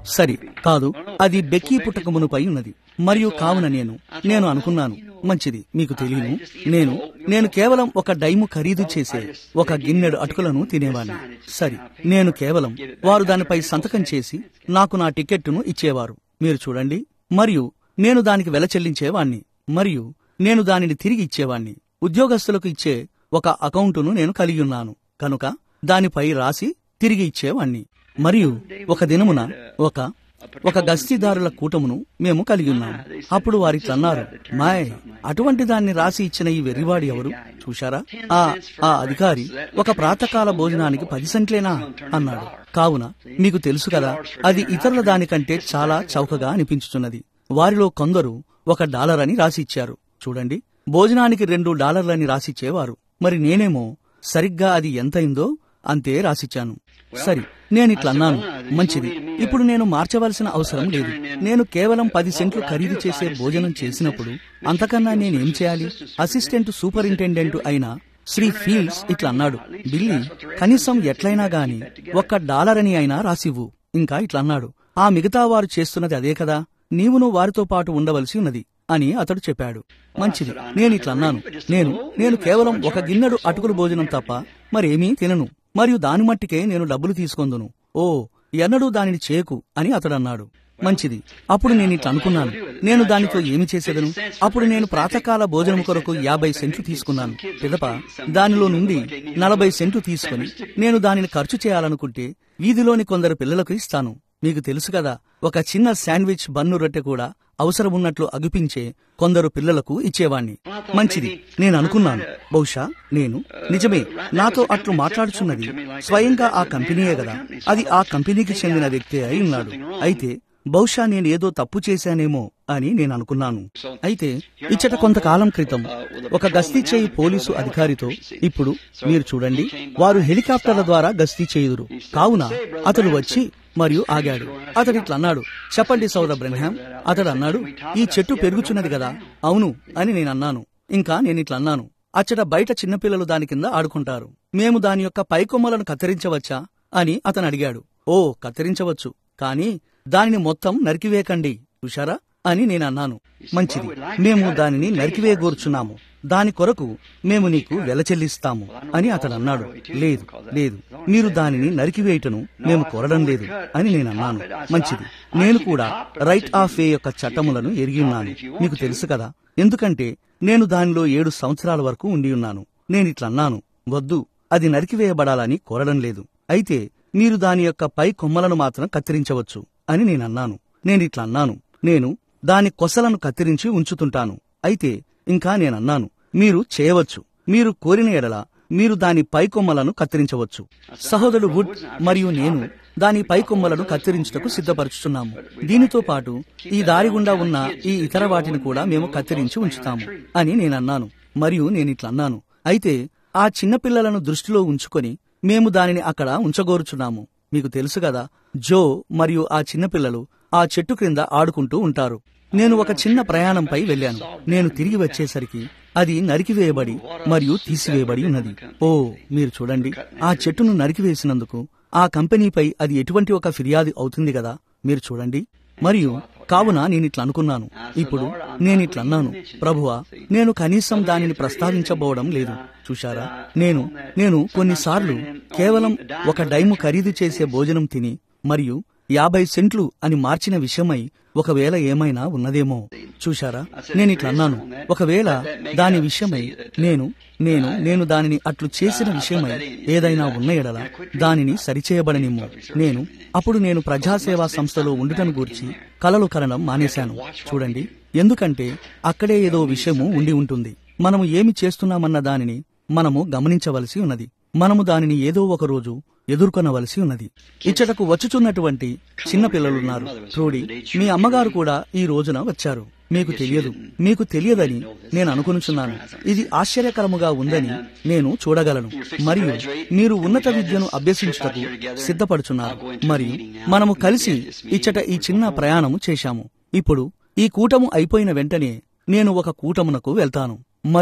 సరి కాదు అది బెక్కీ పుట్టకమునుపై ఉన్నది మరియు కావున నేను నేను అనుకున్నాను మంచిది మీకు తెలియను నేను నేను కేవలం ఒక డైము ఖరీదు చేసే ఒక గిన్నెడు అటుకులను తినేవాడిని సరి నేను కేవలం వారు దానిపై సంతకం చేసి నాకు నా టికెట్టును ఇచ్చేవారు మీరు చూడండి మరియు నేను దానికి వెల చెల్లించేవాణ్ణి మరియు నేను దానిని తిరిగి ఇచ్చేవాణ్ణి ఉద్యోగస్తులకు ఇచ్చే ఒక అకౌంటును నేను కలిగి ఉన్నాను కనుక దానిపై రాసి తిరిగి ఇచ్చేవాణ్ణి మరియు ఒక దినమున ఒక ఒక గస్తీదారుల కూటమును మేము కలిగి ఉన్నాము అప్పుడు వారిట్లన్నారు మాయ్ అటువంటి దాన్ని రాసి ఇచ్చిన ఈ వెర్రివాడి ఎవరు చూశారా ఆ ఆ అధికారి ఒక ప్రాతకాల భోజనానికి పది సెంట్లేనా అన్నాడు కావున మీకు తెలుసు కదా అది ఇతరుల దానికంటే చాలా చౌకగా అనిపించుతున్నది వారిలో కొందరు ఒక డాలర్ అని రాసి ఇచ్చారు చూడండి భోజనానికి రెండు డాలర్లని రాసిచ్చేవారు మరి నేనేమో సరిగ్గా అది ఎంతైందో అంతే రాసిచ్చాను సరి నేనిట్లా అన్నాను మంచిది ఇప్పుడు నేను మార్చవలసిన అవసరం లేదు నేను కేవలం పది సెంట్లు ఖరీదు చేసే భోజనం చేసినప్పుడు అంతకన్నా నేనేం చేయాలి అసిస్టెంట్ సూపరింటెండెంట్ అయిన శ్రీ ఫీల్డ్స్ ఇట్లా అన్నాడు బిల్లి కనీసం ఎట్లయినా గాని ఒక్క డాలర్ అని అయినా రాసివ్వు ఇంకా ఇట్లా అన్నాడు ఆ మిగతా వారు చేస్తున్నది అదే కదా నీవును వారితో పాటు ఉండవలసి ఉన్నది అని అతడు చెప్పాడు మంచిది నేను ఇట్లా అన్నాను నేను నేను కేవలం ఒక గిన్నెడు అటుకులు భోజనం తప్ప మరేమీ తినను మరియు దాని మట్టికే నేను డబ్బులు తీసుకొందును ఓ ఎన్నడూ దానిని చేయకు అని అతడు అన్నాడు మంచిది అప్పుడు నేను ఇట్లా అనుకున్నాను నేను దానితో ఏమి చేసేదను అప్పుడు నేను ప్రాతకాల భోజనం కొరకు యాభై సెంట్లు తీసుకున్నాను పిదప దానిలో నుండి నలభై సెంట్లు తీసుకుని నేను దానిని ఖర్చు చేయాలనుకుంటే వీధిలోని కొందరు పిల్లలకు ఇస్తాను మీకు తెలుసు కదా ఒక చిన్న శాండ్విచ్ బన్ను రొట్టె కూడా అవసరమున్నట్లు అగుపించే కొందరు పిల్లలకు ఇచ్చేవాణ్ణి మంచిది నేను అనుకున్నాను బహుశా నేను నిజమే నాతో అట్లు మాట్లాడుచున్నది స్వయంగా ఆ కంపెనీయే కదా అది ఆ కంపెనీకి చెందిన వ్యక్తే అయి ఉన్నాడు అయితే బహుశా నేను ఏదో తప్పు చేశానేమో అని నేను అనుకున్నాను అయితే ఇచ్చట కొంతకాలం క్రితం ఒక గస్తీ చేయి పోలీసు అధికారితో ఇప్పుడు మీరు చూడండి వారు హెలికాప్టర్ల ద్వారా గస్తీ చేయుదురు కావున అతడు వచ్చి మరియు ఆగాడు అతడు ఇట్లా అన్నాడు చెప్పండి సౌర బ్రహ్మాం అతడు అన్నాడు ఈ చెట్టు పెరుగుచున్నది కదా అవును అని నేను అన్నాను ఇంకా నేను ఇట్లా అన్నాను అచ్చట బయట చిన్నపిల్లలు దాని కింద ఆడుకుంటారు మేము దాని యొక్క పైకొమ్మలను కత్తిరించవచ్చా అని అతను అడిగాడు ఓ కత్తిరించవచ్చు కానీ దానిని మొత్తం నరికివేకండి చూశారా అని నేను అన్నాను మంచిది మేము దానిని నరికివేయగోర్చున్నాము దాని కొరకు మేము నీకు వెల చెల్లిస్తాము అని అతడు అన్నాడు లేదు లేదు మీరు దానిని నరికివేయటను మేము కోరడం లేదు అని నేను అన్నాను మంచిది నేను కూడా రైట్ ఆఫ్ వే యొక్క చట్టములను ఎరిగి ఉన్నాను మీకు తెలుసు కదా ఎందుకంటే నేను దానిలో ఏడు సంవత్సరాల వరకు ఉండి ఉన్నాను నేను ఇట్లా అన్నాను వద్దు అది నరికివేయబడాలని కోరడం లేదు అయితే మీరు దాని యొక్క పై కొమ్మలను మాత్రం కత్తిరించవచ్చు అని నేను అన్నాను నేను ఇట్లా అన్నాను నేను దాని కొసలను కత్తిరించి ఉంచుతుంటాను అయితే ఇంకా నేనన్నాను మీరు చేయవచ్చు మీరు కోరిన ఎడల మీరు దాని పైకొమ్మలను కత్తిరించవచ్చు సహోదరుడు వుడ్ మరియు నేను దాని పైకొమ్మలను కత్తిరించుటకు సిద్ధపరుచుతున్నాము దీనితో పాటు ఈ దారి గుండా ఉన్న ఈ ఇతర వాటిని కూడా మేము కత్తిరించి ఉంచుతాము అని నేనన్నాను మరియు నేనిట్లా అన్నాను అయితే ఆ చిన్నపిల్లలను దృష్టిలో ఉంచుకొని మేము దానిని అక్కడ ఉంచగోరుచున్నాము మీకు తెలుసు కదా జో మరియు ఆ చిన్నపిల్లలు ఆ చెట్టు క్రింద ఆడుకుంటూ ఉంటారు నేను ఒక చిన్న ప్రయాణంపై వెళ్ళాను నేను తిరిగి వచ్చేసరికి అది నరికివేయబడి మరియు తీసివేయబడి ఉన్నది ఓ మీరు చూడండి ఆ చెట్టును నరికివేసినందుకు ఆ కంపెనీపై అది ఎటువంటి ఒక ఫిర్యాదు అవుతుంది కదా మీరు చూడండి మరియు కావున నేనిట్లా అనుకున్నాను ఇప్పుడు నేనిట్లా అన్నాను ప్రభువా నేను కనీసం దానిని ప్రస్తావించబోవడం లేదు చూశారా నేను నేను కొన్నిసార్లు కేవలం ఒక డైము ఖరీదు చేసే భోజనం తిని మరియు యాభై సెంట్లు అని మార్చిన విషయమై ఒకవేళ ఏమైనా ఉన్నదేమో చూశారా నేను ఇట్లా అన్నాను ఒకవేళ దాని విషయమై నేను నేను నేను దానిని అట్లు చేసిన విషయమై ఏదైనా ఉన్న ఎడల దానిని సరిచేయబడనిమ్ము నేను అప్పుడు నేను ప్రజాసేవా సంస్థలో ఉండుటను గూర్చి కలలు కనడం మానేశాను చూడండి ఎందుకంటే అక్కడే ఏదో విషయము ఉండి ఉంటుంది మనము ఏమి చేస్తున్నామన్న దానిని మనము గమనించవలసి ఉన్నది మనము దానిని ఏదో ఒక రోజు ఎదుర్కొనవలసి ఉన్నది ఇచ్చటకు వచ్చుచున్నటువంటి చిన్న పిల్లలున్నారు ట్రోడి మీ అమ్మగారు కూడా ఈ రోజున వచ్చారు మీకు తెలియదు మీకు తెలియదని నేను అనుకునుచున్నాను ఇది ఆశ్చర్యకరముగా ఉందని నేను చూడగలను మరియు మీరు ఉన్నత విద్యను అభ్యసించుటకు సిద్ధపడుచున్నారు మరియు మనము కలిసి ఇచ్చట ఈ చిన్న ప్రయాణము చేశాము ఇప్పుడు ఈ కూటము అయిపోయిన వెంటనే నేను ఒక కూటమునకు వెళ్తాను మరియు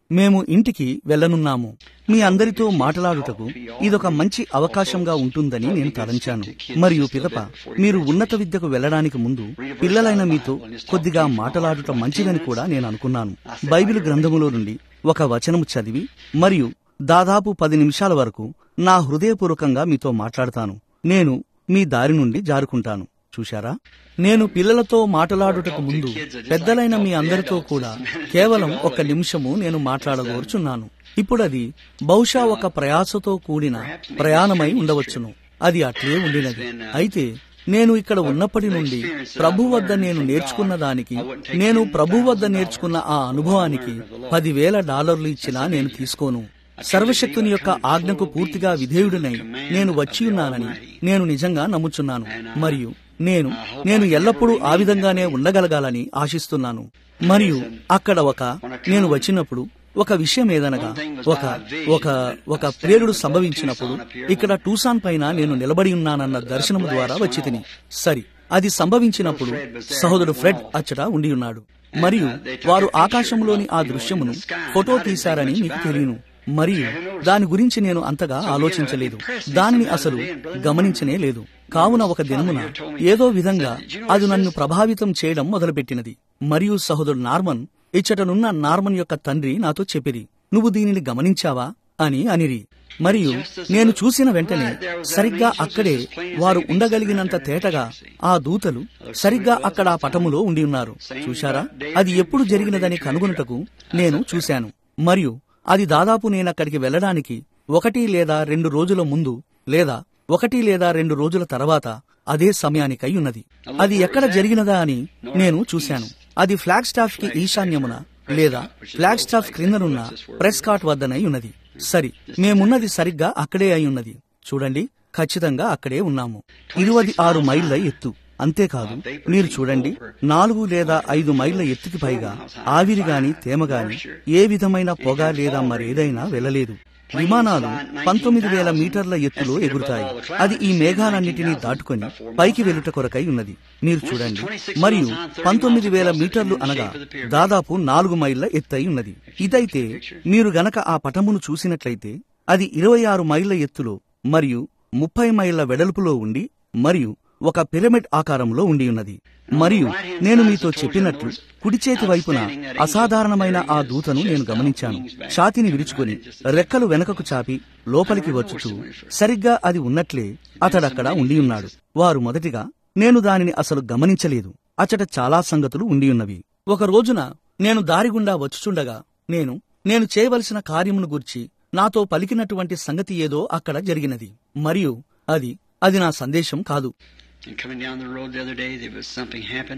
మేము ఇంటికి వెళ్ళనున్నాము మీ అందరితో మాట్లాడుటకు ఇదొక మంచి అవకాశంగా ఉంటుందని నేను తలంచాను మరియు పిదప మీరు ఉన్నత విద్యకు వెళ్ళడానికి ముందు పిల్లలైన మీతో కొద్దిగా మాట్లాడుట మంచిదని కూడా నేను అనుకున్నాను బైబిల్ గ్రంథములో నుండి ఒక వచనము చదివి మరియు దాదాపు పది నిమిషాల వరకు నా హృదయపూర్వకంగా మీతో మాట్లాడతాను నేను మీ దారి నుండి జారుకుంటాను చూశారా నేను పిల్లలతో మాట్లాడుటకు ముందు పెద్దలైన మీ అందరితో కూడా కేవలం ఒక నిమిషము నేను మాట్లాడగోరుచున్నాను ఇప్పుడది బహుశా ఒక ప్రయాసతో కూడిన ప్రయాణమై ఉండవచ్చును అది అట్లే ఉండినది అయితే నేను ఇక్కడ ఉన్నప్పటి నుండి ప్రభు వద్ద నేను నేర్చుకున్న దానికి నేను ప్రభు వద్ద నేర్చుకున్న ఆ అనుభవానికి పదివేల డాలర్లు ఇచ్చినా నేను తీసుకోను సర్వశక్తుని యొక్క ఆజ్ఞకు పూర్తిగా విధేయుడినై నేను వచ్చి ఉన్నానని నేను నిజంగా నమ్ముచున్నాను మరియు నేను నేను ఎల్లప్పుడూ ఆ విధంగానే ఉండగలగాలని ఆశిస్తున్నాను మరియు అక్కడ ఒక నేను వచ్చినప్పుడు ఒక విషయం ఏదనగా ఒక ఒక ఒక ప్రేరుడు సంభవించినప్పుడు ఇక్కడ టూసాన్ పైన నేను నిలబడి ఉన్నానన్న దర్శనము ద్వారా వచ్చి తిని సరి అది సంభవించినప్పుడు సహోదరుడు ఫ్రెడ్ అచ్చట ఉండి ఉన్నాడు మరియు వారు ఆకాశంలోని ఆ దృశ్యమును ఫోటో తీశారని మీకు తెలియను మరియు దాని గురించి నేను అంతగా ఆలోచించలేదు దానిని అసలు గమనించనే లేదు కావున ఒక దినమున ఏదో విధంగా అది నన్ను ప్రభావితం చేయడం మొదలుపెట్టినది మరియు సహోదరుడు నార్మన్ ఇచ్చటనున్న నార్మన్ యొక్క తండ్రి నాతో చెప్పిరి నువ్వు దీనిని గమనించావా అని అనిరి మరియు నేను చూసిన వెంటనే సరిగ్గా అక్కడే వారు ఉండగలిగినంత తేటగా ఆ దూతలు సరిగ్గా అక్కడ ఆ పటములో ఉండి ఉన్నారు చూశారా అది ఎప్పుడు జరిగినదని కనుగొనుటకు నేను చూశాను మరియు అది దాదాపు నేనక్కడికి వెళ్ళడానికి ఒకటి లేదా రెండు రోజుల ముందు లేదా ఒకటి లేదా రెండు రోజుల తర్వాత అదే సమయానికై ఉన్నది అది ఎక్కడ జరిగినదా అని నేను చూశాను అది ఫ్లాగ్ స్టాఫ్ కి ఈశాన్యమున లేదా ఫ్లాగ్ స్టాఫ్ క్రిందనున్న ప్రెస్ కార్ట్ వద్దనై ఉన్నది సరి మేమున్నది సరిగ్గా అక్కడే అయి ఉన్నది చూడండి ఖచ్చితంగా అక్కడే ఉన్నాము ఇరువది ఆరు మైళ్ళ ఎత్తు అంతేకాదు మీరు చూడండి నాలుగు లేదా ఐదు మైళ్ళ ఎత్తుకి పైగా ఆవిరి గాని తేమ గాని ఏ విధమైన పొగ లేదా మరేదైనా వెళ్ళలేదు విమానాలు పంతొమ్మిది వేల మీటర్ల ఎత్తులో ఎగురుతాయి అది ఈ మేఘాలన్నిటినీ దాటుకొని పైకి వెలుట కొరకై ఉన్నది మీరు చూడండి మరియు పంతొమ్మిది వేల మీటర్లు అనగా దాదాపు నాలుగు మైళ్ళ ఎత్తై ఉన్నది ఇదైతే మీరు గనక ఆ పటమును చూసినట్లయితే అది ఇరవై ఆరు మైళ్ళ ఎత్తులో మరియు ముప్పై మైళ్ళ వెడల్పులో ఉండి మరియు ఒక పిరమిడ్ ఆకారంలో ఉండి ఉన్నది మరియు నేను మీతో చెప్పినట్లు కుడి చేతి వైపున అసాధారణమైన ఆ దూతను నేను గమనించాను ఛాతిని విరుచుకొని రెక్కలు వెనకకు చాపి లోపలికి వచ్చుచూ సరిగ్గా అది ఉన్నట్లే అతడక్కడ ఉండి ఉన్నాడు వారు మొదటిగా నేను దానిని అసలు గమనించలేదు అచట చాలా సంగతులు ఉండి ఉన్నవి ఒక రోజున నేను దారి గుండా వచ్చుచుండగా నేను నేను చేయవలసిన కార్యమును గూర్చి నాతో పలికినటువంటి సంగతి ఏదో అక్కడ జరిగినది మరియు అది అది నా సందేశం కాదు And coming down the road the other day, there was something happened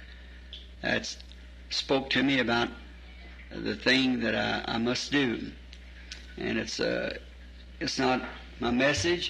that spoke to me about the thing that I, I must do, and it's uh, it's not my message.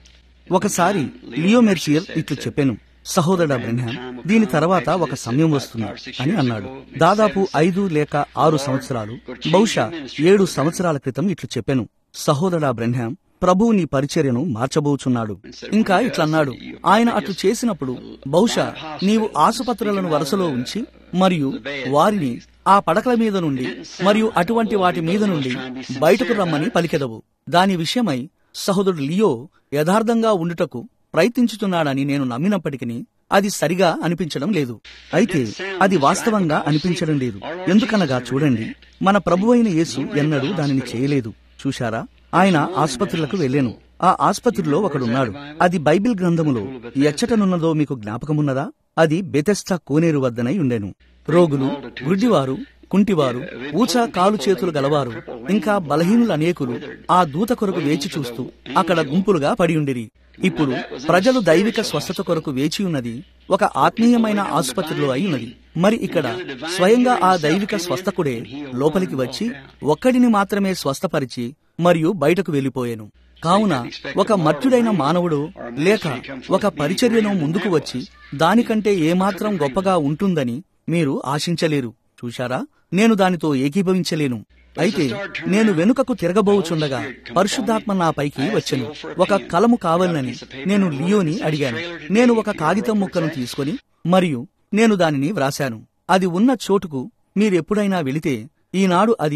ఒకసారి Leo Mercier ఇట్లు చెప్పాను సహోదరుడ Branham దీని తర్వాత ఒక సమయం వస్తుంది అని అన్నాడు దాదాపు ఐదు లేక ఆరు సంవత్సరాలు బహుశా ఏడు సంవత్సరాల క్రితం ఇట్లు చెప్పాను సహోదరుడ బ్రెన్హామ్ ప్రభువు నీ పరిచర్యను మార్చబోచున్నాడు ఇంకా ఇట్లన్నాడు ఆయన అట్లు చేసినప్పుడు బహుశా నీవు ఆసుపత్రులను వరుసలో ఉంచి మరియు వారిని ఆ పడకల మీద నుండి మరియు అటువంటి వాటి మీద నుండి బయటకు రమ్మని పలికెదవు దాని విషయమై సహోదరుడు లియో యథార్థంగా ఉండుటకు ప్రయత్నించుతున్నాడని నేను నమ్మినప్పటికీ అది సరిగా అనిపించడం లేదు అయితే అది వాస్తవంగా అనిపించడం లేదు ఎందుకనగా చూడండి మన ప్రభువైన యేసు ఎన్నడూ దానిని చేయలేదు చూశారా ఆయన ఆసుపత్రులకు వెళ్ళాను ఆ ఆసుపత్రిలో ఒకడున్నాడు అది బైబిల్ గ్రంథములో ఎచ్చటనున్నదో మీకు జ్ఞాపకమున్నదా అది బెతెస్తా కోనేరు వద్దనై ఉండెను రోగులు గుడ్డివారు కుంటివారు ఊచ కాలు చేతులు గలవారు ఇంకా బలహీనులు అనేకులు ఆ దూత కొరకు వేచి చూస్తూ అక్కడ గుంపులుగా పడియుండిరి ఇప్పుడు ప్రజలు దైవిక స్వస్థత కొరకు వేచి ఉన్నది ఒక ఆత్మీయమైన ఆసుపత్రిలో అయి ఉన్నది మరి ఇక్కడ స్వయంగా ఆ దైవిక స్వస్థకుడే లోపలికి వచ్చి ఒక్కడిని మాత్రమే స్వస్థపరిచి మరియు బయటకు వెళ్లిపోయాను కావున ఒక మర్త్యుడైన మానవుడు లేక ఒక పరిచర్యను ముందుకు వచ్చి దానికంటే ఏమాత్రం గొప్పగా ఉంటుందని మీరు ఆశించలేరు చూశారా నేను దానితో ఏకీభవించలేను అయితే నేను వెనుకకు తిరగబోచుండగా పరిశుద్ధాత్మ నా పైకి వచ్చెను ఒక కలము కావాలని నేను లియోని అడిగాను నేను ఒక కాగితం ముక్కను తీసుకొని మరియు నేను దానిని వ్రాశాను అది ఉన్న చోటుకు మీరెప్పుడైనా వెళితే ఈనాడు అది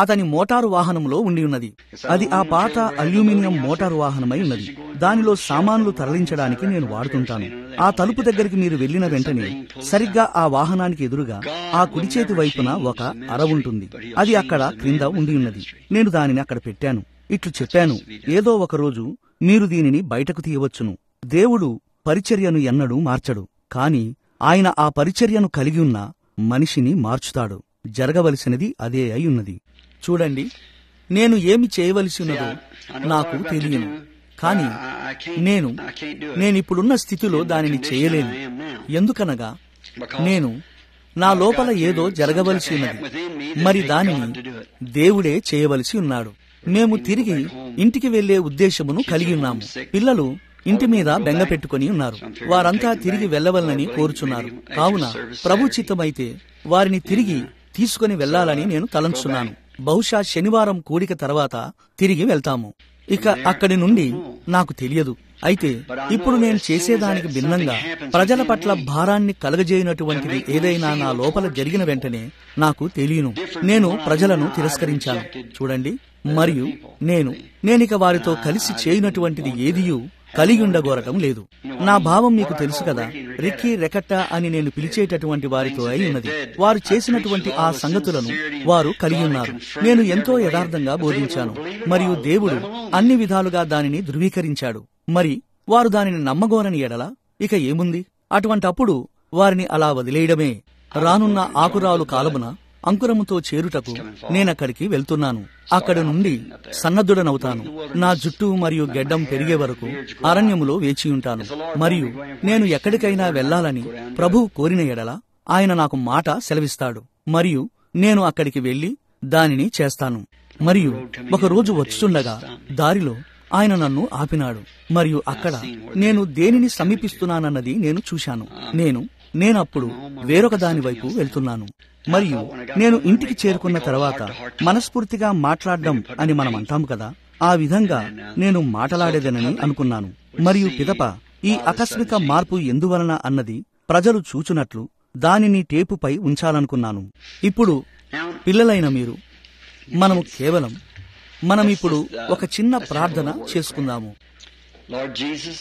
అతని మోటారు వాహనంలో ఉండి ఉన్నది అది ఆ పాత అల్యూమినియం మోటారు వాహనమై ఉన్నది దానిలో సామాన్లు తరలించడానికి నేను వాడుతుంటాను ఆ తలుపు దగ్గరికి మీరు వెళ్లిన వెంటనే సరిగ్గా ఆ వాహనానికి ఎదురుగా ఆ కుడి చేతి వైపున ఒక అర ఉంటుంది అది అక్కడ క్రింద ఉండి ఉన్నది నేను దానిని అక్కడ పెట్టాను ఇట్లు చెప్పాను ఏదో ఒక రోజు మీరు దీనిని బయటకు తీయవచ్చును దేవుడు పరిచర్యను ఎన్నడూ మార్చడు కాని ఆయన ఆ పరిచర్యను కలిగి ఉన్న మనిషిని మార్చుతాడు జరగవలసినది అదే అయి ఉన్నది చూడండి నేను ఏమి చేయవలసి ఉన్నదో నాకు తెలియను కాని నేను నేనిప్పుడున్న స్థితిలో దానిని చేయలేను ఎందుకనగా నేను నా లోపల ఏదో జరగవలసి ఉన్నది మరి దానిని దేవుడే చేయవలసి ఉన్నాడు మేము తిరిగి ఇంటికి వెళ్లే ఉద్దేశమును కలిగి ఉన్నాము పిల్లలు ఇంటి మీద బెంగ పెట్టుకుని ఉన్నారు వారంతా తిరిగి వెళ్లవలనని కోరుచున్నారు కావున ప్రభు చిత్తమైతే వారిని తిరిగి తీసుకుని వెళ్లాలని నేను తలంచున్నాను బహుశా శనివారం కూడిక తర్వాత తిరిగి వెళ్తాము ఇక అక్కడి నుండి నాకు తెలియదు అయితే ఇప్పుడు నేను చేసేదానికి భిన్నంగా ప్రజల పట్ల భారాన్ని కలగజేయనటువంటిది ఏదైనా నా లోపల జరిగిన వెంటనే నాకు తెలియను నేను ప్రజలను తిరస్కరించాను చూడండి మరియు నేను నేనిక వారితో కలిసి చేయనటువంటిది ఏదియూ కలిగి ఉండగోరటం లేదు నా భావం మీకు తెలుసు కదా రిక్కీ రెకట్ట అని నేను పిలిచేటటువంటి వారితో అయి ఉన్నది వారు చేసినటువంటి ఆ సంగతులను వారు కలిగి ఉన్నారు నేను ఎంతో యథార్థంగా బోధించాను మరియు దేవుడు అన్ని విధాలుగా దానిని ధృవీకరించాడు మరి వారు దానిని నమ్మగోరని ఎడల ఇక ఏముంది అటువంటప్పుడు వారిని అలా వదిలేయడమే రానున్న ఆకురాలు కాలమున అంకురముతో చేరుటకు నేనక్కడికి వెళ్తున్నాను అక్కడ నుండి సన్నద్ధుడనవుతాను నా జుట్టు మరియు గెడ్డం పెరిగే వరకు అరణ్యములో వేచి ఉంటాను మరియు నేను ఎక్కడికైనా వెళ్లాలని ప్రభు కోరిన ఎడల ఆయన నాకు మాట సెలవిస్తాడు మరియు నేను అక్కడికి వెళ్లి దానిని చేస్తాను మరియు ఒక రోజు వచ్చుండగా దారిలో ఆయన నన్ను ఆపినాడు మరియు అక్కడ నేను దేనిని సమీపిస్తున్నానన్నది నేను చూశాను నేను నేనప్పుడు వేరొక దాని వైపు వెళ్తున్నాను మరియు నేను ఇంటికి చేరుకున్న తర్వాత మనస్ఫూర్తిగా మాట్లాడడం అని మనం అంటాం కదా ఆ విధంగా నేను మాట్లాడేదనని అనుకున్నాను మరియు పిదప ఈ ఆకస్మిక మార్పు ఎందువలన అన్నది ప్రజలు చూచునట్లు దానిని టేపుపై ఉంచాలనుకున్నాను ఇప్పుడు పిల్లలైన మీరు మనము కేవలం మనం ఇప్పుడు ఒక చిన్న ప్రార్థన చేసుకుందాము Lord Jesus,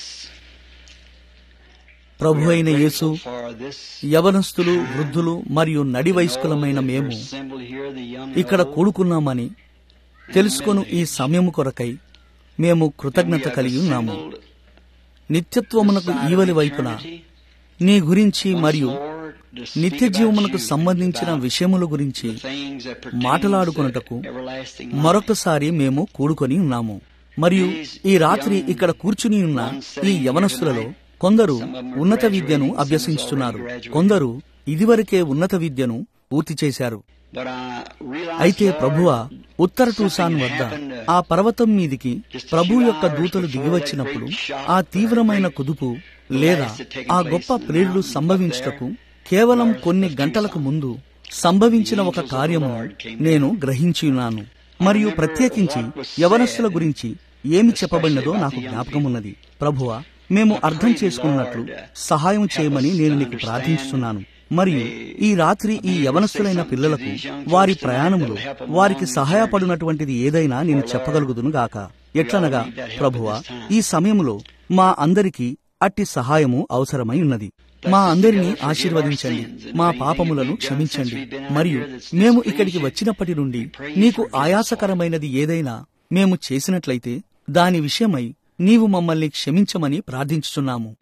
ప్రభు అయిన యేసు for this యవనస్తులు వృద్ధులు మరియు నడి వయస్కులమైన మేము assembled here, the young ఇక్కడ కూడుకున్నామని తెలుసుకొను ఈ సమయము కొరకై మేము కృతజ్ఞత కలిగి ఉన్నాము నిత్యత్వమునకు ఈవలి వైపున నీ గురించి మరియు నిత్య జీవమునకు సంబంధించిన విషయముల గురించి మాటలాడుకొనుటకు మరొకసారి మేము కూడుకొని ఉన్నాము మరియు ఈ రాత్రి ఇక్కడ కూర్చుని ఉన్న ఈ యవనస్తులలో కొందరు ఉన్నత విద్యను అభ్యసించుతున్నారు కొందరు ఇదివరకే ఉన్నత విద్యను పూర్తి చేశారు అయితే ప్రభువ ఉత్తర టూసాన్ వద్ద ఆ పర్వతం మీదికి ప్రభు యొక్క దూతలు దిగివచ్చినప్పుడు ఆ తీవ్రమైన కుదుపు లేదా ఆ గొప్ప ప్రేరుడు సంభవించుటకు కేవలం కొన్ని గంటలకు ముందు సంభవించిన ఒక కార్యము నేను గ్రహించి ఉన్నాను మరియు ప్రత్యేకించి యవనస్తుల గురించి ఏమి చెప్పబడినదో నాకు జ్ఞాపకమున్నది ప్రభువ మేము అర్థం చేసుకున్నట్లు సహాయం చేయమని నేను నీకు ప్రార్థించుతున్నాను మరియు ఈ రాత్రి ఈ యవనస్తులైన పిల్లలకు వారి ప్రయాణములో వారికి సహాయపడినటువంటిది ఏదైనా నేను చెప్పగలుగుదును గాక ఎట్లనగా ప్రభువ ఈ సమయంలో మా అందరికీ అట్టి సహాయము అవసరమై ఉన్నది మా అందరినీ ఆశీర్వదించండి మా పాపములను క్షమించండి మరియు మేము ఇక్కడికి వచ్చినప్పటి నుండి నీకు ఆయాసకరమైనది ఏదైనా మేము చేసినట్లయితే దాని విషయమై నీవు మమ్మల్ని క్షమించమని ప్రార్థించుచున్నాము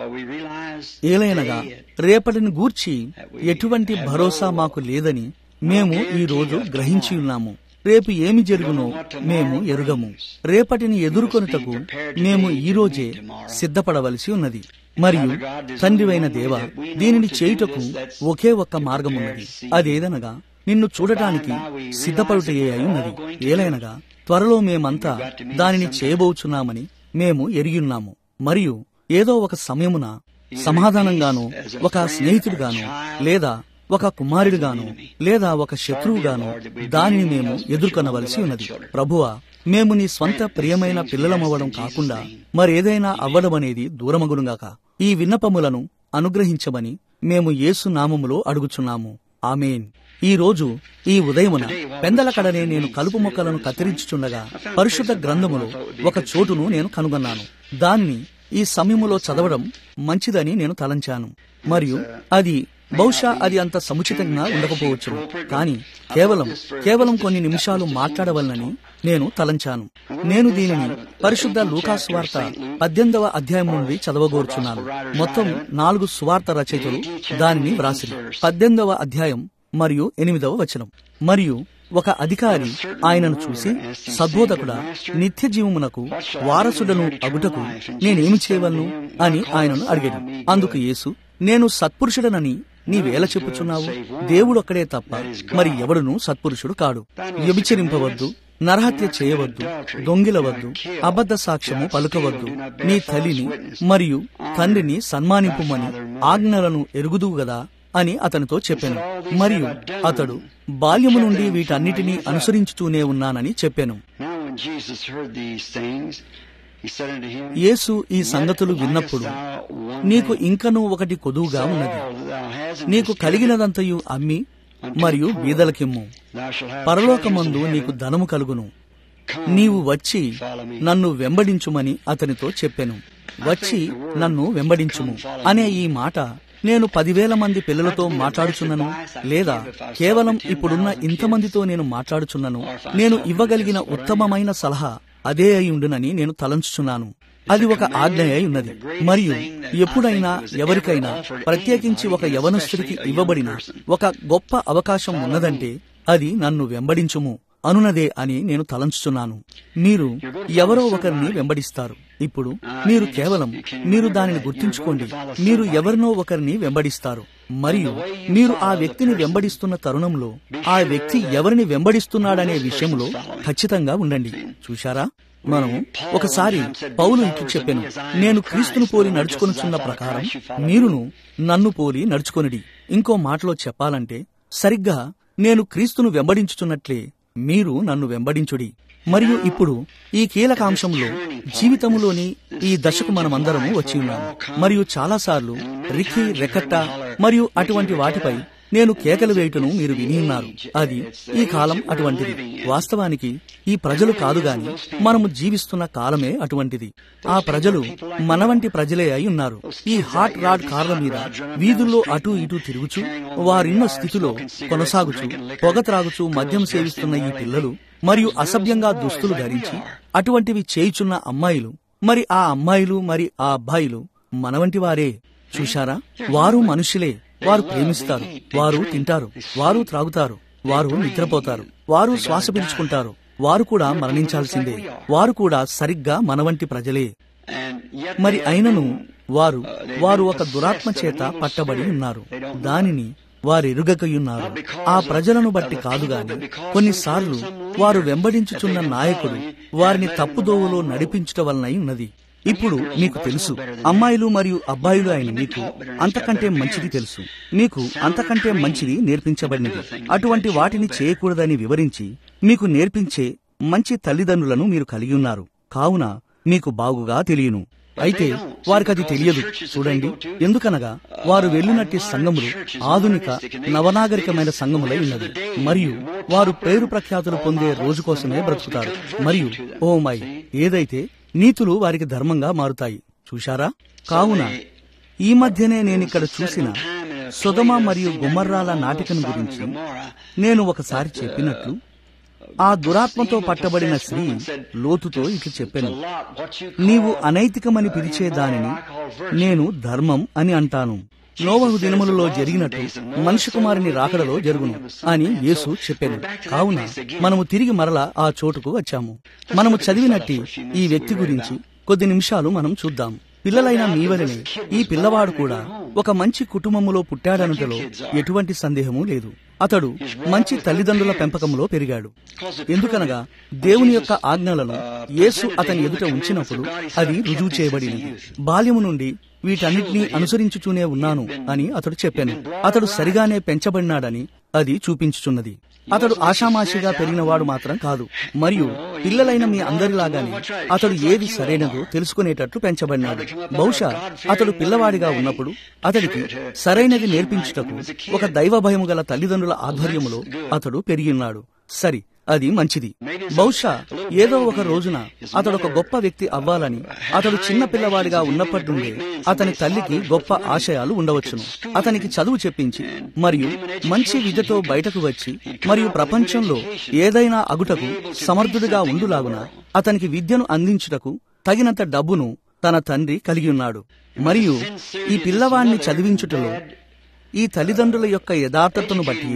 ఏలైనగా రేపటిని గూర్చి ఎటువంటి భరోసా మాకు లేదని మేము ఈ రోజు గ్రహించి ఉన్నాము రేపు ఏమి జరుగునో మేము ఎరుగము రేపటిని ఎదుర్కొనుటకు మేము ఈ రోజే సిద్ధపడవలసి ఉన్నది మరియు తండ్రివైన దేవ దీనిని చేయుటకు ఒకే ఒక్క మార్గమున్నది అదేదనగా నిన్ను చూడటానికి సిద్ధపడుటయే అయి ఉన్నది ఏలైనగా త్వరలో మేమంతా దానిని చేయబోచున్నామని మేము ఎరిగిన్నాము మరియు ఏదో ఒక సమయమున సమాధానంగానో ఒక స్నేహితుడుగానో లేదా ఒక కుమారుడుగాను లేదా ఒక శత్రువుగాను దానిని మేము ఎదుర్కొనవలసి ఉన్నది ప్రభువా మేము నీ స్వంత ప్రియమైన పిల్లలమవ్వడం కాకుండా మరేదైనా అవ్వడం అనేది దూరమగునుగాక ఈ విన్నపములను అనుగ్రహించమని మేము యేసు నామములో అడుగుచున్నాము ఆమెన్ ఈ రోజు ఈ ఉదయమున పెందలకడనే నేను కలుపు మొక్కలను కత్తిరించుచుండగా పరిశుద్ధ గ్రంథములో ఒక చోటును నేను కనుగొన్నాను దాన్ని ఈ సమయములో చదవడం మంచిదని నేను తలంచాను మరియు అది బహుశా అది అంత సముచితంగా ఉండకపోవచ్చు కానీ కేవలం కేవలం కొన్ని నిమిషాలు మాట్లాడవలనని నేను తలంచాను నేను దీనిని పరిశుద్ధ లూకాస్ వార్త పద్దెనిమిదవ అధ్యాయం నుండి చదవగోరుచున్నాను మొత్తం నాలుగు సువార్త రచయితలు దానిని వ్రాసిరి పద్దెనిమిదవ అధ్యాయం మరియు ఎనిమిదవ వచనం మరియు ఒక అధికారి ఆయనను చూసి సద్బోధకుడా నిత్య జీవమునకు వారసుడను అగుటకు నేనేమి చేయవలను అని ఆయనను అడిగాడు అందుకు యేసు నేను సత్పురుషుడనని నీవేల చెప్పుచున్నావు దేవుడొక్కడే తప్ప మరి ఎవడును సత్పురుషుడు కాడు వ్యభిచరింపవద్దు నరహత్య చేయవద్దు దొంగిలవద్దు అబద్ధ సాక్ష్యము పలుకవద్దు నీ తల్లిని మరియు తండ్రిని సన్మానింపుమని ఆజ్ఞలను ఎరుగుదువు గదా అని అతనితో చెప్పాను మరియు అతడు బాల్యము నుండి వీటన్నిటినీ అనుసరించుతూనే ఉన్నానని చెప్పాను Now when Jesus heard these things, he said unto him, యేసు ఈ సంగతులు విన్నప్పుడు నీకు ఇంకనూ ఒకటి కొదువుగా ఉన్నది నీకు కలిగినదంతయు అమ్మి మరియు బీదలకిమ్ము పరలోకమందు నీకు ధనము కలుగును నీవు వచ్చి నన్ను వెంబడించుమని అతనితో చెప్పెను వచ్చి నన్ను వెంబడించుము అనే ఈ మాట నేను పదివేల మంది పిల్లలతో మాట్లాడుచున్నను లేదా కేవలం ఇప్పుడున్న ఇంతమందితో నేను మాట్లాడుచున్నను నేను ఇవ్వగలిగిన ఉత్తమమైన సలహా అదే అయి ఉండునని నేను తలంచుచున్నాను అది ఒక ఆజ్ఞ అయి ఉన్నది మరియు ఎప్పుడైనా ఎవరికైనా ప్రత్యేకించి ఒక యవనస్తుడికి ఇవ్వబడిన ఒక గొప్ప అవకాశం ఉన్నదంటే అది నన్ను వెంబడించుము అనునదే అని నేను తలంచుచున్నాను మీరు ఎవరో ఒకరిని వెంబడిస్తారు ఇప్పుడు మీరు కేవలం మీరు దానిని గుర్తుంచుకోండి మీరు ఎవరినో ఒకరిని వెంబడిస్తారు మరియు మీరు ఆ వ్యక్తిని వెంబడిస్తున్న తరుణంలో ఆ వ్యక్తి ఎవరిని వెంబడిస్తున్నాడనే విషయంలో ఖచ్చితంగా ఉండండి చూశారా మనం ఒకసారి పౌలు ఇట్లు చెప్పాను నేను క్రీస్తును పోలి నడుచుకొనుచున్న ప్రకారం మీరును నన్ను పోలి నడుచుకొనిడి ఇంకో మాటలో చెప్పాలంటే సరిగ్గా నేను క్రీస్తును వెంబడించుచున్నట్లే మీరు నన్ను వెంబడించుడి మరియు ఇప్పుడు ఈ కీలకాంశంలో జీవితములోని ఈ దశకు మనమందరము వచ్చి ఉన్నాము మరియు చాలాసార్లు రిఖి రెకట్ట మరియు అటువంటి వాటిపై నేను కేకలు వేయుటను మీరు విని ఉన్నారు అది ఈ కాలం అటువంటిది వాస్తవానికి ఈ ప్రజలు కాదు గాని మనము జీవిస్తున్న కాలమే అటువంటిది ఆ ప్రజలు మన వంటి ప్రజలే అయి ఉన్నారు ఈ హాట్ రాడ్ కార్ల మీద వీధుల్లో అటూ ఇటూ తిరుగుచు వారిన్న స్థితిలో కొనసాగుచు పొగ త్రాగుచు మద్యం సేవిస్తున్న ఈ పిల్లలు మరియు అసభ్యంగా దుస్తులు ధరించి అటువంటివి చేయుచున్న అమ్మాయిలు మరి ఆ అమ్మాయిలు మరి ఆ అబ్బాయిలు మన వంటి వారే చూశారా వారు మనుషులే వారు ప్రేమిస్తారు వారు తింటారు వారు త్రాగుతారు వారు నిద్రపోతారు వారు శ్వాస పీల్చుకుంటారు వారు కూడా మరణించాల్సిందే వారు కూడా సరిగ్గా మన వంటి ప్రజలే మరి అయినను వారు వారు ఒక దురాత్మ చేత పట్టబడి ఉన్నారు దానిని వారెరుగకయున్నారు ఆ ప్రజలను బట్టి కాదు గాని కొన్నిసార్లు వారు వెంబడించుచున్న నాయకుడు వారిని తప్పుదోవలో నడిపించుట వలనై ఉన్నది ఇప్పుడు మీకు తెలుసు అమ్మాయిలు మరియు అబ్బాయిలు అయిన మీకు అంతకంటే మంచిది తెలుసు మీకు అంతకంటే మంచిది నేర్పించబడినది అటువంటి వాటిని చేయకూడదని వివరించి మీకు నేర్పించే మంచి తల్లిదండ్రులను మీరు కలిగి ఉన్నారు కావున మీకు బాగుగా తెలియను అయితే వారికది తెలియదు చూడండి ఎందుకనగా వారు వెళ్ళినట్టి సంఘములు ఆధునిక నవనాగరికమైన సంఘములై ఉన్నది మరియు వారు పేరు ప్రఖ్యాతులు పొందే రోజు కోసమే బ్రతుకుతారు మరియు ఓ మై ఏదైతే నీతులు వారికి ధర్మంగా మారుతాయి చూశారా కావున ఈ మధ్యనే నేనిక్కడ చూసిన సుధమ మరియు గుమ్మర్రాల నాటికను గురించి నేను ఒకసారి చెప్పినట్లు ఆ దురాత్మతో పట్టబడిన స్త్రీ లోతుతో ఇట్లు చెప్పాను నీవు అనైతికమని పిలిచే దానిని నేను ధర్మం అని అంటాను నోవహు దినములలో జరిగినట్టు మనిషి కుమారుని రాకడలో జరుగును అని యేసు చెప్పాను కావున మనము తిరిగి మరలా ఆ చోటుకు వచ్చాము మనము చదివినట్టి ఈ వ్యక్తి గురించి కొద్ది నిమిషాలు మనం చూద్దాం పిల్లలైన మీ వలనే ఈ పిల్లవాడు కూడా ఒక మంచి కుటుంబములో పుట్టాడనుటలో ఎటువంటి సందేహము లేదు అతడు మంచి తల్లిదండ్రుల పెంపకంలో పెరిగాడు ఎందుకనగా దేవుని యొక్క ఆజ్ఞలను యేసు అతని ఎదుట ఉంచినప్పుడు అది రుజువు చేయబడినది బాల్యము నుండి వీటన్నిటినీ అనుసరించుచూనే ఉన్నాను అని అతడు చెప్పాను అతడు సరిగానే పెంచబడినాడని అది చూపించుచున్నది అతడు ఆషామాషిగా పెరిగినవాడు మాత్రం కాదు మరియు పిల్లలైన మీ అందరిలాగానే అతడు ఏది సరైనదో తెలుసుకునేటట్లు పెంచబడినాడు బహుశా అతడు పిల్లవాడిగా ఉన్నప్పుడు అతడికి సరైనది నేర్పించుటకు ఒక దైవ భయము గల తల్లిదండ్రుల ఆధ్వర్యములో అతడు పెరిగిన్నాడు సరి అది మంచిది బహుశా ఏదో ఒక రోజున అతడు ఒక గొప్ప వ్యక్తి అవ్వాలని అతడు చిన్న పిల్లవాడిగా ఉన్నప్పటి నుండే అతని తల్లికి గొప్ప ఆశయాలు ఉండవచ్చును అతనికి చదువు చెప్పించి మరియు మంచి విద్యతో బయటకు వచ్చి మరియు ప్రపంచంలో ఏదైనా అగుటకు సమర్థుడిగా ఉండులాగున అతనికి విద్యను అందించుటకు తగినంత డబ్బును తన తండ్రి కలిగి ఉన్నాడు మరియు ఈ పిల్లవాణ్ణి చదివించుటలో ఈ తల్లిదండ్రుల యొక్క యథార్థతను బట్టి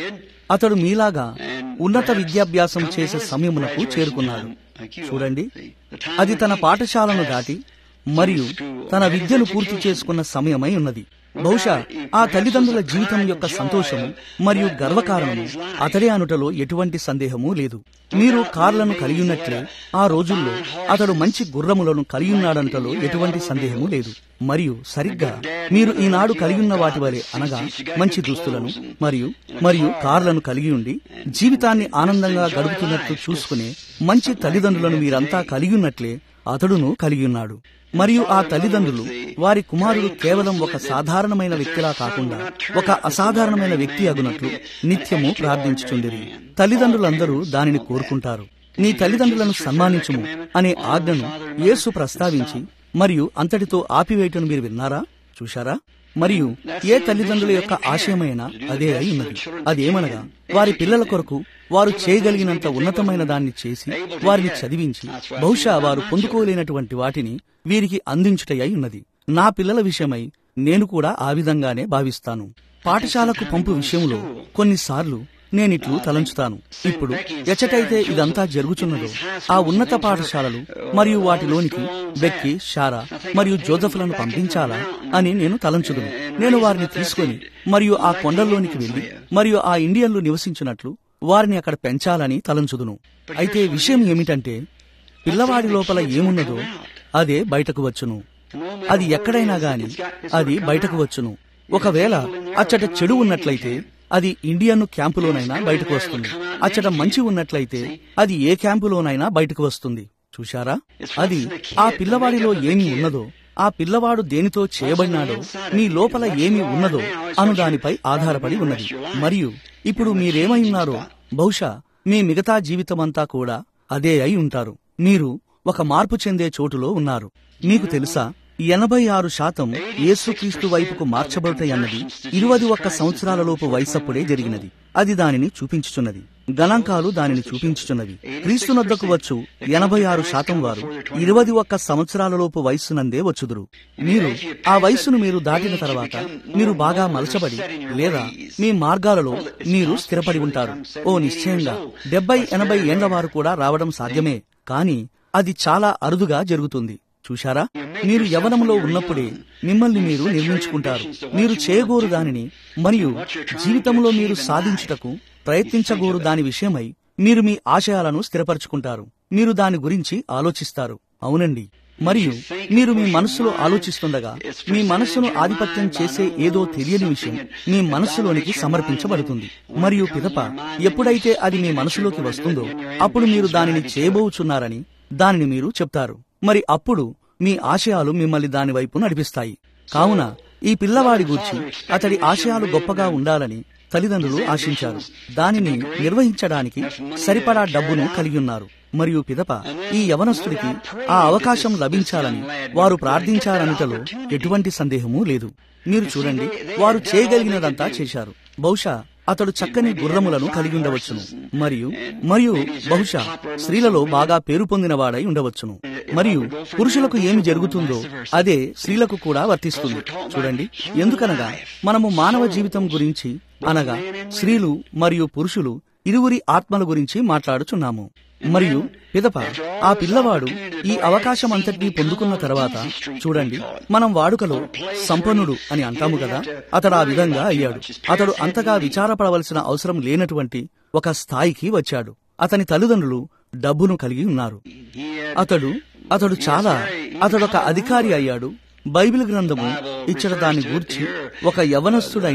అతడు మీలాగా ఉన్నత విద్యాభ్యాసం చేసే సమయమునకు చేరుకున్నాడు చూడండి అది తన పాఠశాలను దాటి మరియు తన విద్యను పూర్తి చేసుకున్న సమయమై ఉన్నది బహుశా ఆ తల్లిదండ్రుల జీవితం యొక్క సంతోషము మరియు గర్వకారణము అతడే అనుటలో ఎటువంటి సందేహము లేదు మీరు కార్లను కలిగినట్లే ఆ రోజుల్లో అతడు మంచి గుర్రములను కలిగిన్నాడంటలో ఎటువంటి సందేహము లేదు మరియు సరిగ్గా మీరు ఈనాడు కలిగిన్న వాటి వలె అనగా మంచి దుస్తులను మరియు మరియు కార్లను కలిగి ఉండి జీవితాన్ని ఆనందంగా గడుపుతున్నట్లు చూసుకునే మంచి తల్లిదండ్రులను మీరంతా కలిగి ఉన్నట్లే అతడును కలిగి ఉన్నాడు మరియు ఆ తల్లిదండ్రులు వారి కుమారుడు కేవలం ఒక సాధారణమైన వ్యక్తిలా కాకుండా ఒక అసాధారణమైన వ్యక్తి అగునట్లు నిత్యము ప్రార్థించుచుండిరి తల్లిదండ్రులందరూ దానిని కోరుకుంటారు నీ తల్లిదండ్రులను సన్మానించుము అనే ఆజ్ఞను యేసు ప్రస్తావించి మరియు అంతటితో ఆపివేయటను మీరు విన్నారా చూశారా మరియు ఏ తల్లిదండ్రుల యొక్క ఆశయమైనా అదే అయి ఉన్నది అదేమనగా వారి పిల్లల కొరకు వారు చేయగలిగినంత ఉన్నతమైన దాన్ని చేసి వారిని చదివించి బహుశా వారు పొందుకోలేనటువంటి వాటిని వీరికి అందించుటయ్యి ఉన్నది నా పిల్లల విషయమై నేను కూడా ఆ విధంగానే భావిస్తాను పాఠశాలకు పంపు విషయంలో కొన్నిసార్లు నేనిట్లు తలంచుతాను ఇప్పుడు ఎచ్చటైతే ఇదంతా జరుగుచున్నదో ఆ ఉన్నత పాఠశాలలు మరియు వాటిలోనికి బెక్కి షారా మరియు జోసఫ్లను పంపించాలా అని నేను తలంచుదును నేను వారిని తీసుకొని మరియు ఆ కొండల్లోనికి వెళ్లి మరియు ఆ ఇండియన్లు నివసించినట్లు వారిని అక్కడ పెంచాలని తలంచుదును అయితే విషయం ఏమిటంటే పిల్లవాడి లోపల ఏమున్నదో అదే బయటకు వచ్చును అది ఎక్కడైనా గాని అది బయటకు వచ్చును ఒకవేళ అచ్చట చెడు ఉన్నట్లయితే అది ఇండియన్ క్యాంపులోనైనా బయటకు వస్తుంది అచ్చట మంచి ఉన్నట్లయితే అది ఏ క్యాంపులోనైనా బయటకు వస్తుంది చూశారా అది ఆ పిల్లవాడిలో ఏమి ఉన్నదో ఆ పిల్లవాడు దేనితో చేయబడినాడో మీ లోపల ఏమి ఉన్నదో అను దానిపై ఆధారపడి ఉన్నది మరియు ఇప్పుడు మీరేమై ఉన్నారో బహుశా మీ మిగతా జీవితమంతా కూడా అదే అయి ఉంటారు మీరు ఒక మార్పు చెందే చోటులో ఉన్నారు మీకు తెలుసా ఎనభై ఆరు శాతం యేసుక్రీస్తు వైపుకు మార్చబడతాయన్నది ఇరవై ఒక్క సంవత్సరాలలోపు వయసప్పుడే జరిగినది అది దానిని చూపించుచున్నది గణాంకాలు దానిని చూపించుచున్నవి క్రీస్తునొద్దకు వచ్చు ఎనభై ఆరు శాతం వారు ఇరవై ఒక్క సంవత్సరాలలోపు వయస్సునందే వచ్చుదురు మీరు ఆ వయస్సును మీరు దాటిన తర్వాత మీరు బాగా మలచబడి లేదా మీ మార్గాలలో మీరు స్థిరపడి ఉంటారు ఓ నిశ్చయంగా డెబ్బై ఎనభై ఏండ్ల వారు కూడా రావడం సాధ్యమే కానీ అది చాలా అరుదుగా జరుగుతుంది చూశారా మీరు యవనంలో ఉన్నప్పుడే మిమ్మల్ని మీరు నిర్మించుకుంటారు మీరు చేయగోరు దానిని మరియు జీవితంలో మీరు సాధించుటకు ప్రయత్నించగోరు దాని విషయమై మీరు మీ ఆశయాలను స్థిరపరచుకుంటారు మీరు దాని గురించి ఆలోచిస్తారు అవునండి మరియు మీరు మీ మనస్సులో ఆలోచిస్తుండగా మీ మనస్సును ఆధిపత్యం చేసే ఏదో తెలియని విషయం మీ మనస్సులోనికి సమర్పించబడుతుంది మరియు పిదప ఎప్పుడైతే అది మీ మనసులోకి వస్తుందో అప్పుడు మీరు దానిని చేయబోచున్నారని దానిని మీరు చెప్తారు మరి అప్పుడు మీ ఆశయాలు మిమ్మల్ని దాని వైపు నడిపిస్తాయి కావున ఈ పిల్లవాడి గూర్చి అతడి ఆశయాలు గొప్పగా ఉండాలని తల్లిదండ్రులు ఆశించారు దానిని నిర్వహించడానికి సరిపడా డబ్బును కలిగి ఉన్నారు మరియు పిదప ఈ యవనస్తుడికి ఆ అవకాశం లభించాలని వారు ప్రార్థించారనుటలో ఎటువంటి సందేహమూ లేదు మీరు చూడండి వారు చేయగలిగినదంతా చేశారు బహుశా అతడు చక్కని గుర్రములను కలిగి ఉండవచ్చును మరియు మరియు బహుశా స్త్రీలలో బాగా పేరు పొందినవాడై ఉండవచ్చును మరియు పురుషులకు ఏమి జరుగుతుందో అదే స్త్రీలకు కూడా వర్తిస్తుంది చూడండి ఎందుకనగా మనము మానవ జీవితం గురించి అనగా స్త్రీలు మరియు పురుషులు ఇరువురి ఆత్మల గురించి మాట్లాడుచున్నాము మరియు పిదప ఆ పిల్లవాడు ఈ అవకాశం అంతటినీ పొందుకున్న తర్వాత చూడండి మనం వాడుకలో సంపన్నుడు అని అంటాము కదా అతడు ఆ విధంగా అయ్యాడు అతడు అంతగా విచారపడవలసిన అవసరం లేనటువంటి ఒక స్థాయికి వచ్చాడు అతని తల్లిదండ్రులు డబ్బును కలిగి ఉన్నారు అతడు అతడు చాలా అతడొక అధికారి అయ్యాడు బైబిల్ గ్రంథము ఇచ్చట దాని గూర్చి ఒక యవనస్తుడైన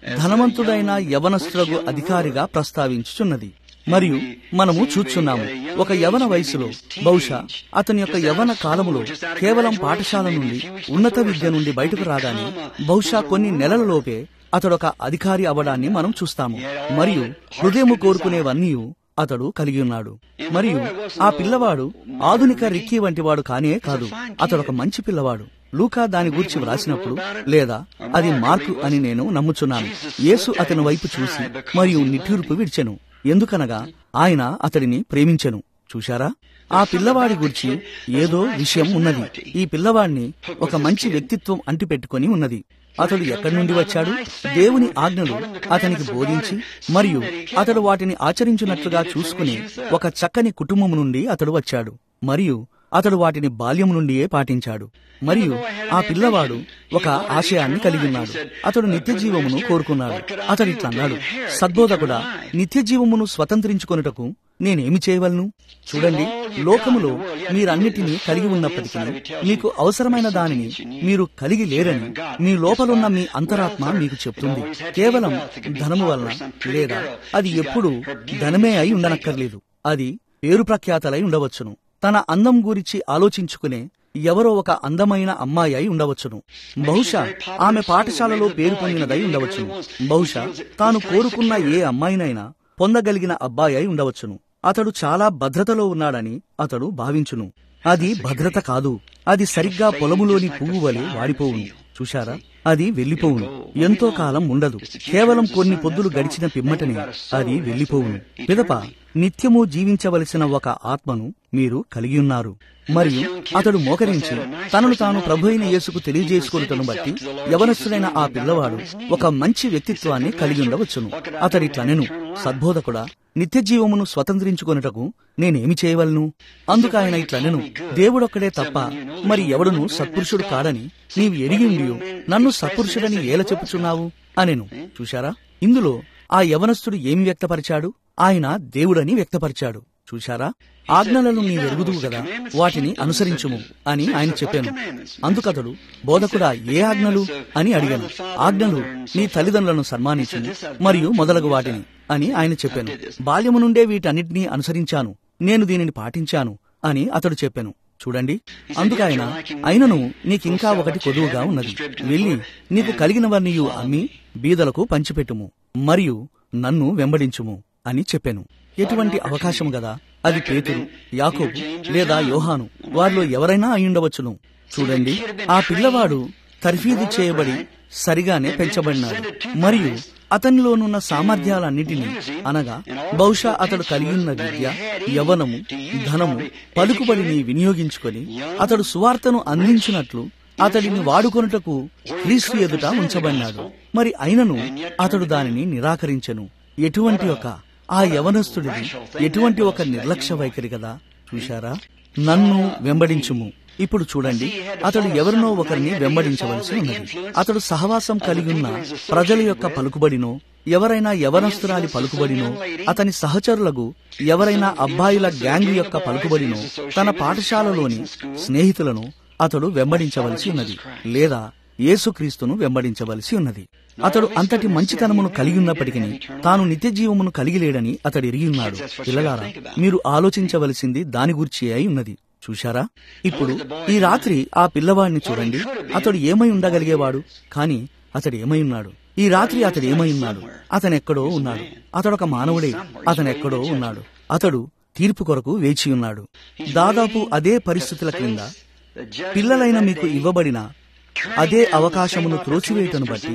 ధనవంతుడైన యవనస్తులకు అధికారిగా ప్రస్తావించుచున్నది మరియు మనము చూచున్నాము ఒక యవన వయసులో బహుశా అతని యొక్క యవన కాలములో కేవలం పాఠశాల నుండి ఉన్నత విద్య నుండి బయటకు రాగానే బహుశా కొన్ని నెలలలోపే అతడొక అధికారి అవడాన్ని మనం చూస్తాము మరియు హృదయము కోరుకునేవన్నీ అతడు కలిగి ఉన్నాడు మరియు ఆ పిల్లవాడు ఆధునిక రిక్కీ వంటి వాడు కానే కాదు అతడొక మంచి పిల్లవాడు లూకా దాని గురించి వ్రాసినప్పుడు లేదా అది మార్కు అని నేను నమ్ముచున్నాను యేసు అతని వైపు చూసి మరియు నిట్టూర్పు విడిచెను ఎందుకనగా ఆయన అతడిని ప్రేమించెను చూశారా ఆ పిల్లవాడి గురించి ఏదో విషయం ఉన్నది ఈ పిల్లవాడిని ఒక మంచి వ్యక్తిత్వం అంటిపెట్టుకొని ఉన్నది అతడు ఎక్కడి నుండి వచ్చాడు దేవుని ఆజ్ఞలు అతనికి బోధించి మరియు అతడు వాటిని ఆచరించినట్లుగా చూసుకుని ఒక చక్కని కుటుంబం నుండి అతడు వచ్చాడు మరియు అతడు వాటిని బాల్యం నుండియే పాటించాడు మరియు ఆ పిల్లవాడు ఒక ఆశయాన్ని కలిగి ఉన్నాడు అతడు నిత్య జీవమును కోరుకున్నాడు అతడు ఇట్లా అన్నాడు సద్బోధకుడా నిత్య జీవమును స్వతంత్రించుకొనుటకు నేనేమి చేయవలను చూడండి లోకములో మీరన్నిటినీ కలిగి ఉన్నప్పటికీ మీకు అవసరమైన దానిని మీరు కలిగి లేరని మీ లోపలున్న మీ అంతరాత్మ మీకు చెప్తుంది కేవలం ధనము వలన లేదా అది ఎప్పుడు ధనమే అయి ఉండనక్కర్లేదు అది పేరు ప్రఖ్యాతలై ఉండవచ్చును తన అందం గురించి ఆలోచించుకునే ఎవరో ఒక అందమైన అమ్మాయి అయి ఉండవచ్చును బహుశా ఆమె పాఠశాలలో పేరు పొందినదై ఉండవచ్చును బహుశా తాను కోరుకున్న ఏ అమ్మాయినైనా పొందగలిగిన అబ్బాయి అయి ఉండవచ్చును అతడు చాలా భద్రతలో ఉన్నాడని అతడు భావించును అది భద్రత కాదు అది సరిగ్గా పొలములోని పువ్వు వలె వాడిపోవును చూశారా అది వెళ్లిపోవును ఎంతో కాలం ఉండదు కేవలం కొన్ని పొద్దులు గడిచిన పిమ్మటనే అది వెళ్లిపోవును పిదప నిత్యము జీవించవలసిన ఒక ఆత్మను మీరు కలిగి ఉన్నారు మరియు అతడు మోకరించి తనను తాను ప్రభు అయిన యేసుకు తెలియజేసుకున్నటను బట్టి యవనస్తుడైన ఆ పిల్లవాడు ఒక మంచి వ్యక్తిత్వాన్ని కలిగి ఉండవచ్చును అతడిట్లనెను సద్బోధకుడా నిత్య జీవమును స్వతంత్రించుకొనుటకు నేనేమి చేయవలను అందుకాయన ఇట్లనెను దేవుడొక్కడే తప్ప మరి ఎవడును సత్పురుషుడు కాడని నీవు ఎరిగిండియో నన్ను సత్పురుషుడని ఏల చెప్పుచున్నావు అనెను చూశారా ఇందులో ఆ యవనస్తుడు ఏమి వ్యక్తపరిచాడు ఆయన దేవుడని వ్యక్తపరిచాడు చూశారా ఆజ్ఞలను నీ ఎరుగుదువు గదా వాటిని అనుసరించుము అని ఆయన చెప్పాను అందుకతడు బోధకుడా ఏ ఆజ్ఞలు అని అడిగాను ఆజ్ఞలు నీ తల్లిదండ్రులను సన్మానించు మరియు మొదలగు వాటిని అని ఆయన చెప్పాను బాల్యము నుండే వీటన్నిటినీ అనుసరించాను నేను దీనిని పాటించాను అని అతడు చెప్పాను చూడండి అందుకైన అయినను నీకింకా ఒకటి కొదువుగా ఉన్నది వెళ్ళి నీకు కలిగినవన్నీ అమ్మి బీదలకు పంచిపెట్టుము మరియు నన్ను వెంబడించుము అని చెప్పాను ఎటువంటి అవకాశం గదా అది పేతురు యాకోబు లేదా యోహాను వారిలో ఎవరైనా అయ్యుండవచ్చును చూడండి ఆ పిల్లవాడు తర్ఫీదు చేయబడి సరిగానే పెంచబడినాడు మరియు అతనిలోనున్న సామర్థ్యాలన్నిటినీ అనగా బహుశా అతడు కలిగిన్న విద్య యవనము ధనము పలుకుబడిని వినియోగించుకొని అతడు సువార్తను అందించినట్లు అతడిని వాడుకొనుటకు క్రీస్తు ఎదుట ఉంచబడినాడు మరి అయినను అతడు దానిని నిరాకరించెను ఎటువంటి ఒక ఆ యవనస్తుడిది ఎటువంటి ఒక నిర్లక్ష్య వైఖరి కదా చూశారా నన్ను వెంబడించుము ఇప్పుడు చూడండి అతడు ఎవరినో ఒకరిని వెంబడించవలసి ఉన్నది అతడు సహవాసం కలిగి ఉన్న ప్రజల యొక్క పలుకుబడినో ఎవరైనా యవనస్తురాలి పలుకుబడినో అతని సహచరులకు ఎవరైనా అబ్బాయిల గ్యాంగ్ యొక్క పలుకుబడినో తన పాఠశాలలోని స్నేహితులను అతడు వెంబడించవలసి ఉన్నది లేదా యేసుక్రీస్తును వెంబడించవలసి ఉన్నది అతడు అంతటి మంచితనమును కలిగి ఉన్నప్పటికీ తాను నిత్య జీవమును కలిగి లేడని అతడు ఎరిగి ఉన్నాడు పిల్లలారా మీరు ఆలోచించవలసింది దాని గురించి అయి ఉన్నది చూశారా ఇప్పుడు ఈ రాత్రి ఆ పిల్లవాడిని చూడండి అతడు ఏమై ఉండగలిగేవాడు కాని అతడు ఏమై ఉన్నాడు ఈ రాత్రి అతడు ఏమై ఉన్నాడు అతనెక్కడో ఉన్నాడు అతడొక మానవుడే అతనెక్కడో ఉన్నాడు అతడు తీర్పు కొరకు వేచి ఉన్నాడు దాదాపు అదే పరిస్థితుల క్రింద పిల్లలైన మీకు ఇవ్వబడిన అదే అవకాశమును త్రోసివేయటను బట్టి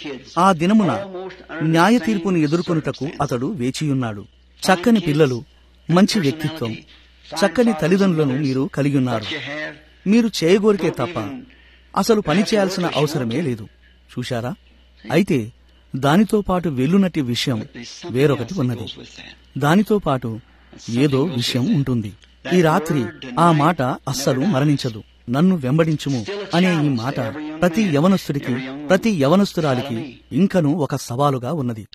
ఆ దినమున న్యాయ తీర్పును ఎదుర్కొనుటకు అతడు వేచియున్నాడు చక్కని పిల్లలు మంచి వ్యక్తిత్వం చక్కని తల్లిదండ్రులను మీరు కలిగి ఉన్నారు మీరు చేయగోరికే తప్ప అసలు పని చేయాల్సిన అవసరమే లేదు చూశారా అయితే దానితో పాటు వెల్లునటి విషయం వేరొకటి ఉన్నది దానితో పాటు ఏదో విషయం ఉంటుంది ఈ రాత్రి ఆ మాట అస్సలు మరణించదు నన్ను వెంబడించుము అనే ఈ మాట ప్రతి యవనస్తుడికి ప్రతి యవనస్తురాలికి ఇంకను ఒక సవాలుగా ఉన్నది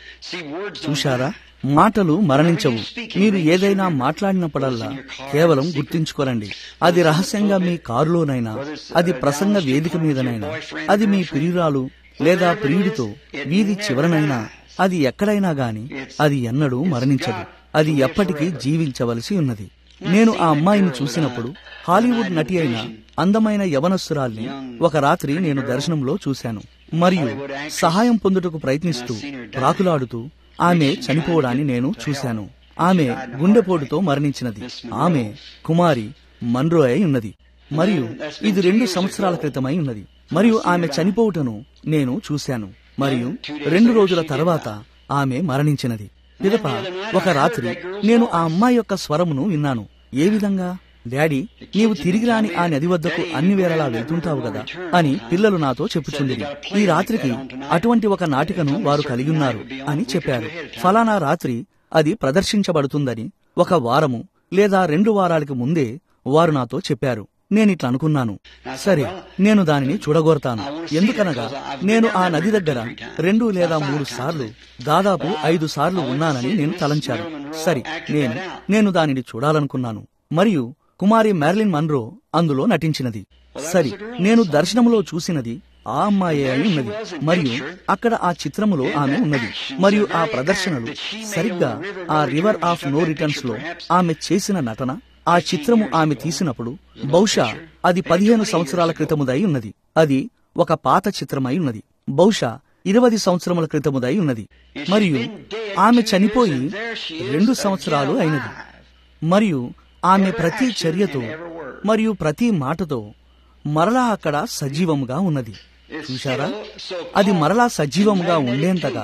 చూశారా మాటలు మరణించవు మీరు ఏదైనా మాట్లాడినప్పుడల్లా కేవలం గుర్తించుకోరండి అది రహస్యంగా మీ కారులోనైనా అది ప్రసంగ వేదిక మీదనైనా అది మీ ప్రియురాలు లేదా ప్రియుడితో వీధి చివరనైనా అది ఎక్కడైనా గాని అది ఎన్నడూ మరణించదు అది ఎప్పటికీ జీవించవలసి ఉన్నది నేను ఆ అమ్మాయిని చూసినప్పుడు హాలీవుడ్ నటి అయిన అందమైన యవనస్తురాల్ని ఒక రాత్రి నేను దర్శనంలో చూశాను మరియు సహాయం పొందుటకు ప్రయత్నిస్తూ ప్రాకులాడుతూ ఆమె చనిపోవడాన్ని నేను చూశాను ఆమె గుండెపోటుతో మరణించినది ఆమె కుమారి మన్రో అయి ఉన్నది మరియు ఇది రెండు సంవత్సరాల క్రితమై ఉన్నది మరియు ఆమె చనిపోవుటను నేను చూశాను మరియు రెండు రోజుల తర్వాత ఆమె మరణించినది పిదప ఒక రాత్రి నేను ఆ అమ్మాయి యొక్క స్వరమును విన్నాను ఏ విధంగా డాడీ నీవు తిరిగి రాని ఆ నది వద్దకు అన్ని వేళలా వెళ్తుంటావు కదా అని పిల్లలు నాతో చెప్పుచుండిరి ఈ రాత్రికి అటువంటి ఒక నాటికను వారు కలిగి ఉన్నారు అని చెప్పారు ఫలానా రాత్రి అది ప్రదర్శించబడుతుందని ఒక వారము లేదా రెండు వారాలకు ముందే వారు నాతో చెప్పారు నేనిట్లా అనుకున్నాను సరే నేను దానిని చూడగోరతాను ఎందుకనగా నేను ఆ నది దగ్గర రెండు లేదా మూడు సార్లు దాదాపు ఐదు సార్లు ఉన్నానని నేను తలంచాను సరే నేను నేను దానిని చూడాలనుకున్నాను మరియు కుమారి మ్యారిలిన్ మన్రో అందులో నటించినది సరి నేను దర్శనములో చూసినది ఆ అమ్మాయి అయి ఉన్నది మరియు అక్కడ ఆ చిత్రములో ఆమె ఉన్నది మరియు ఆ ప్రదర్శనలు సరిగ్గా ఆ రివర్ ఆఫ్ నో రిటర్న్స్ లో ఆమె చేసిన నటన ఆ చిత్రము ఆమె తీసినప్పుడు బహుశా అది పదిహేను సంవత్సరాల క్రితముదై ఉన్నది అది ఒక పాత చిత్రమై ఉన్నది బహుశా ఇరవై సంవత్సరముల క్రితముదై ఉన్నది మరియు ఆమె చనిపోయి రెండు సంవత్సరాలు అయినది మరియు ఆమె ప్రతి చర్యతో మరియు ప్రతి మాటతో మరలా అక్కడ సజీవముగా ఉన్నది చూశారా అది మరలా సజీవముగా ఉండేంతగా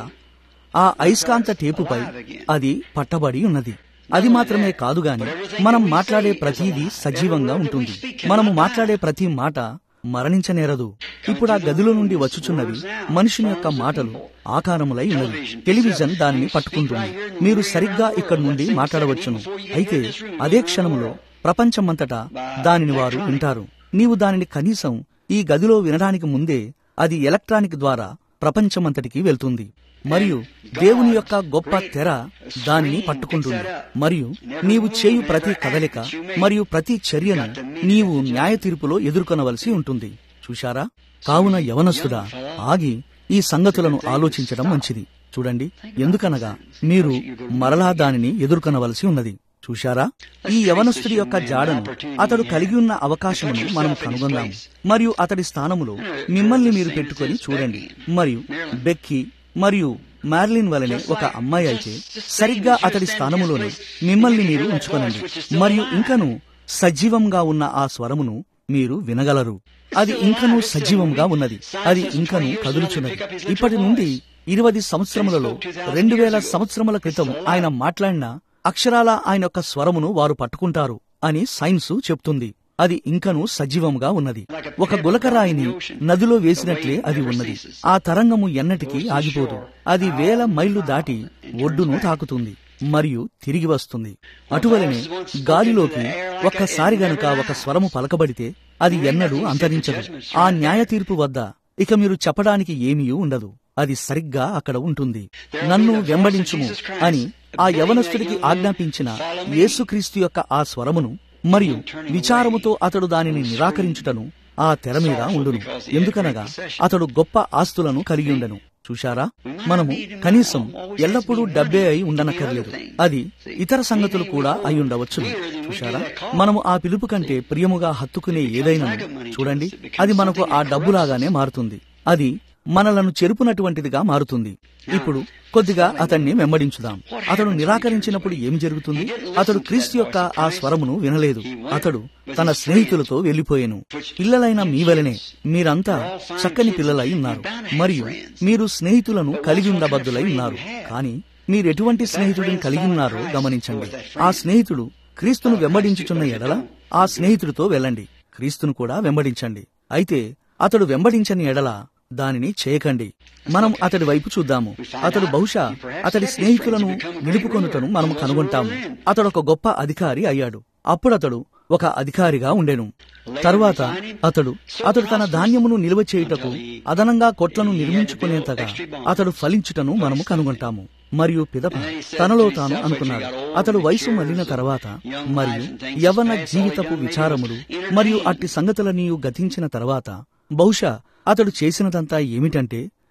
ఆ అయస్కాంత టేపుపై అది పట్టబడి ఉన్నది అది మాత్రమే కాదు గాని మనం మాట్లాడే ప్రతిదీ సజీవంగా ఉంటుంది మనము మాట్లాడే ప్రతి మాట మరణించనేరదు ఇప్పుడు ఆ గదిలో నుండి వచ్చుచున్నవి మనుషుని యొక్క మాటలు ఆకారములై ఉన్నవి టెలివిజన్ దానిని పట్టుకుంటుంది మీరు సరిగ్గా ఇక్కడ నుండి మాట్లాడవచ్చును అయితే అదే క్షణములో ప్రపంచమంతటా దానిని వారు వింటారు నీవు దానిని కనీసం ఈ గదిలో వినడానికి ముందే అది ఎలక్ట్రానిక్ ద్వారా ప్రపంచమంతటికి వెళ్తుంది మరియు దేవుని యొక్క గొప్ప తెర దానిని పట్టుకుంటుంది మరియు నీవు చేయు ప్రతి కదలిక మరియు ప్రతి చర్యను నీవు న్యాయ తీర్పులో ఎదుర్కొనవలసి ఉంటుంది చూశారా కావున యవనస్తుడా ఆగి ఈ సంగతులను ఆలోచించడం మంచిది చూడండి ఎందుకనగా మీరు మరలా దానిని ఎదుర్కొనవలసి ఉన్నది చూశారా ఈ యవనస్తుడి యొక్క జాడను అతడు కలిగి ఉన్న అవకాశమును మనం కనుగొన్నాము మరియు అతడి స్థానములో మిమ్మల్ని మీరు పెట్టుకొని చూడండి మరియు బెక్కి మరియు మ్యార్లిన్ వలనే ఒక అమ్మాయి అయితే సరిగ్గా అతడి స్థానములోనే మిమ్మల్ని మీరు ఉంచుకొనండి మరియు ఇంకను సజీవంగా ఉన్న ఆ స్వరమును మీరు వినగలరు అది ఇంకనూ సజీవంగా ఉన్నది అది ఇంకను కదులుచున్నది ఇప్పటి నుండి ఇరవై సంవత్సరములలో రెండు వేల సంవత్సరముల క్రితం ఆయన మాట్లాడిన అక్షరాల ఆయన యొక్క స్వరమును వారు పట్టుకుంటారు అని సైన్సు చెప్తుంది అది ఇంకను సజీవంగా ఉన్నది ఒక గులకరాయిని నదిలో వేసినట్లే అది ఉన్నది ఆ తరంగము ఎన్నటికీ ఆగిపోదు అది వేల మైళ్లు దాటి ఒడ్డును తాకుతుంది మరియు తిరిగి వస్తుంది అటువలనే గాలిలోకి ఒక్కసారి గనుక ఒక స్వరము పలకబడితే అది ఎన్నడూ అంతరించదు ఆ న్యాయ తీర్పు వద్ద ఇక మీరు చెప్పడానికి ఏమీ ఉండదు అది సరిగ్గా అక్కడ ఉంటుంది నన్ను వెంబడించుము అని ఆ యవనస్తుడికి ఆజ్ఞాపించిన యేసుక్రీస్తు యొక్క ఆ స్వరమును మరియు విచారముతో అతడు దానిని నిరాకరించుటను ఆ తెర మీద ఉండును ఎందుకనగా అతడు గొప్ప ఆస్తులను కలిగి ఉండను చూశారా మనము కనీసం ఎల్లప్పుడూ డబ్బే అయి ఉండనక్కర్లేదు అది ఇతర సంగతులు కూడా అయి ఉండవచ్చు చూశారా మనము ఆ పిలుపు కంటే ప్రియముగా హత్తుకునే ఏదైనా చూడండి అది మనకు ఆ డబ్బులాగానే మారుతుంది అది మనలను చెరుపునటువంటిదిగా మారుతుంది ఇప్పుడు కొద్దిగా అతన్ని వెంబడించుదాం అతడు నిరాకరించినప్పుడు ఏం జరుగుతుంది అతడు క్రీస్తు యొక్క ఆ స్వరమును వినలేదు అతడు తన స్నేహితులతో వెళ్లిపోయాను పిల్లలైన మీ వలనే మీరంతా చక్కని పిల్లలై ఉన్నారు మరియు మీరు స్నేహితులను కలిగి ఉండబద్దులై ఉన్నారు కానీ మీరెటువంటి స్నేహితుడిని కలిగి ఉన్నారో గమనించండి ఆ స్నేహితుడు క్రీస్తును వెంబడించుచున్న ఎడల ఆ స్నేహితుడితో వెళ్ళండి క్రీస్తును కూడా వెంబడించండి అయితే అతడు వెంబడించని ఎడల దానిని చేయకండి మనం అతడి వైపు చూద్దాము అతడు బహుశా అతడి స్నేహితులను నిలుపుకొనుటను మనం కనుగొంటాము అతడు ఒక గొప్ప అధికారి అయ్యాడు అప్పుడు అతడు ఒక అధికారిగా ఉండెను తరువాత అతడు అతడు తన ధాన్యమును నిల్వ చేయుటకు అదనంగా కొట్లను నిర్మించుకునేంతగా అతడు ఫలించుటను మనము కనుగొంటాము మరియు పిదప తనలో తాను అనుకున్నాడు అతడు వయసు మళ్లిన తర్వాత మరియు యవన జీవితపు విచారములు మరియు అట్టి సంగతులనీయు గతించిన తర్వాత బహుశా అతడు చేసినదంతా ఏమిటంటే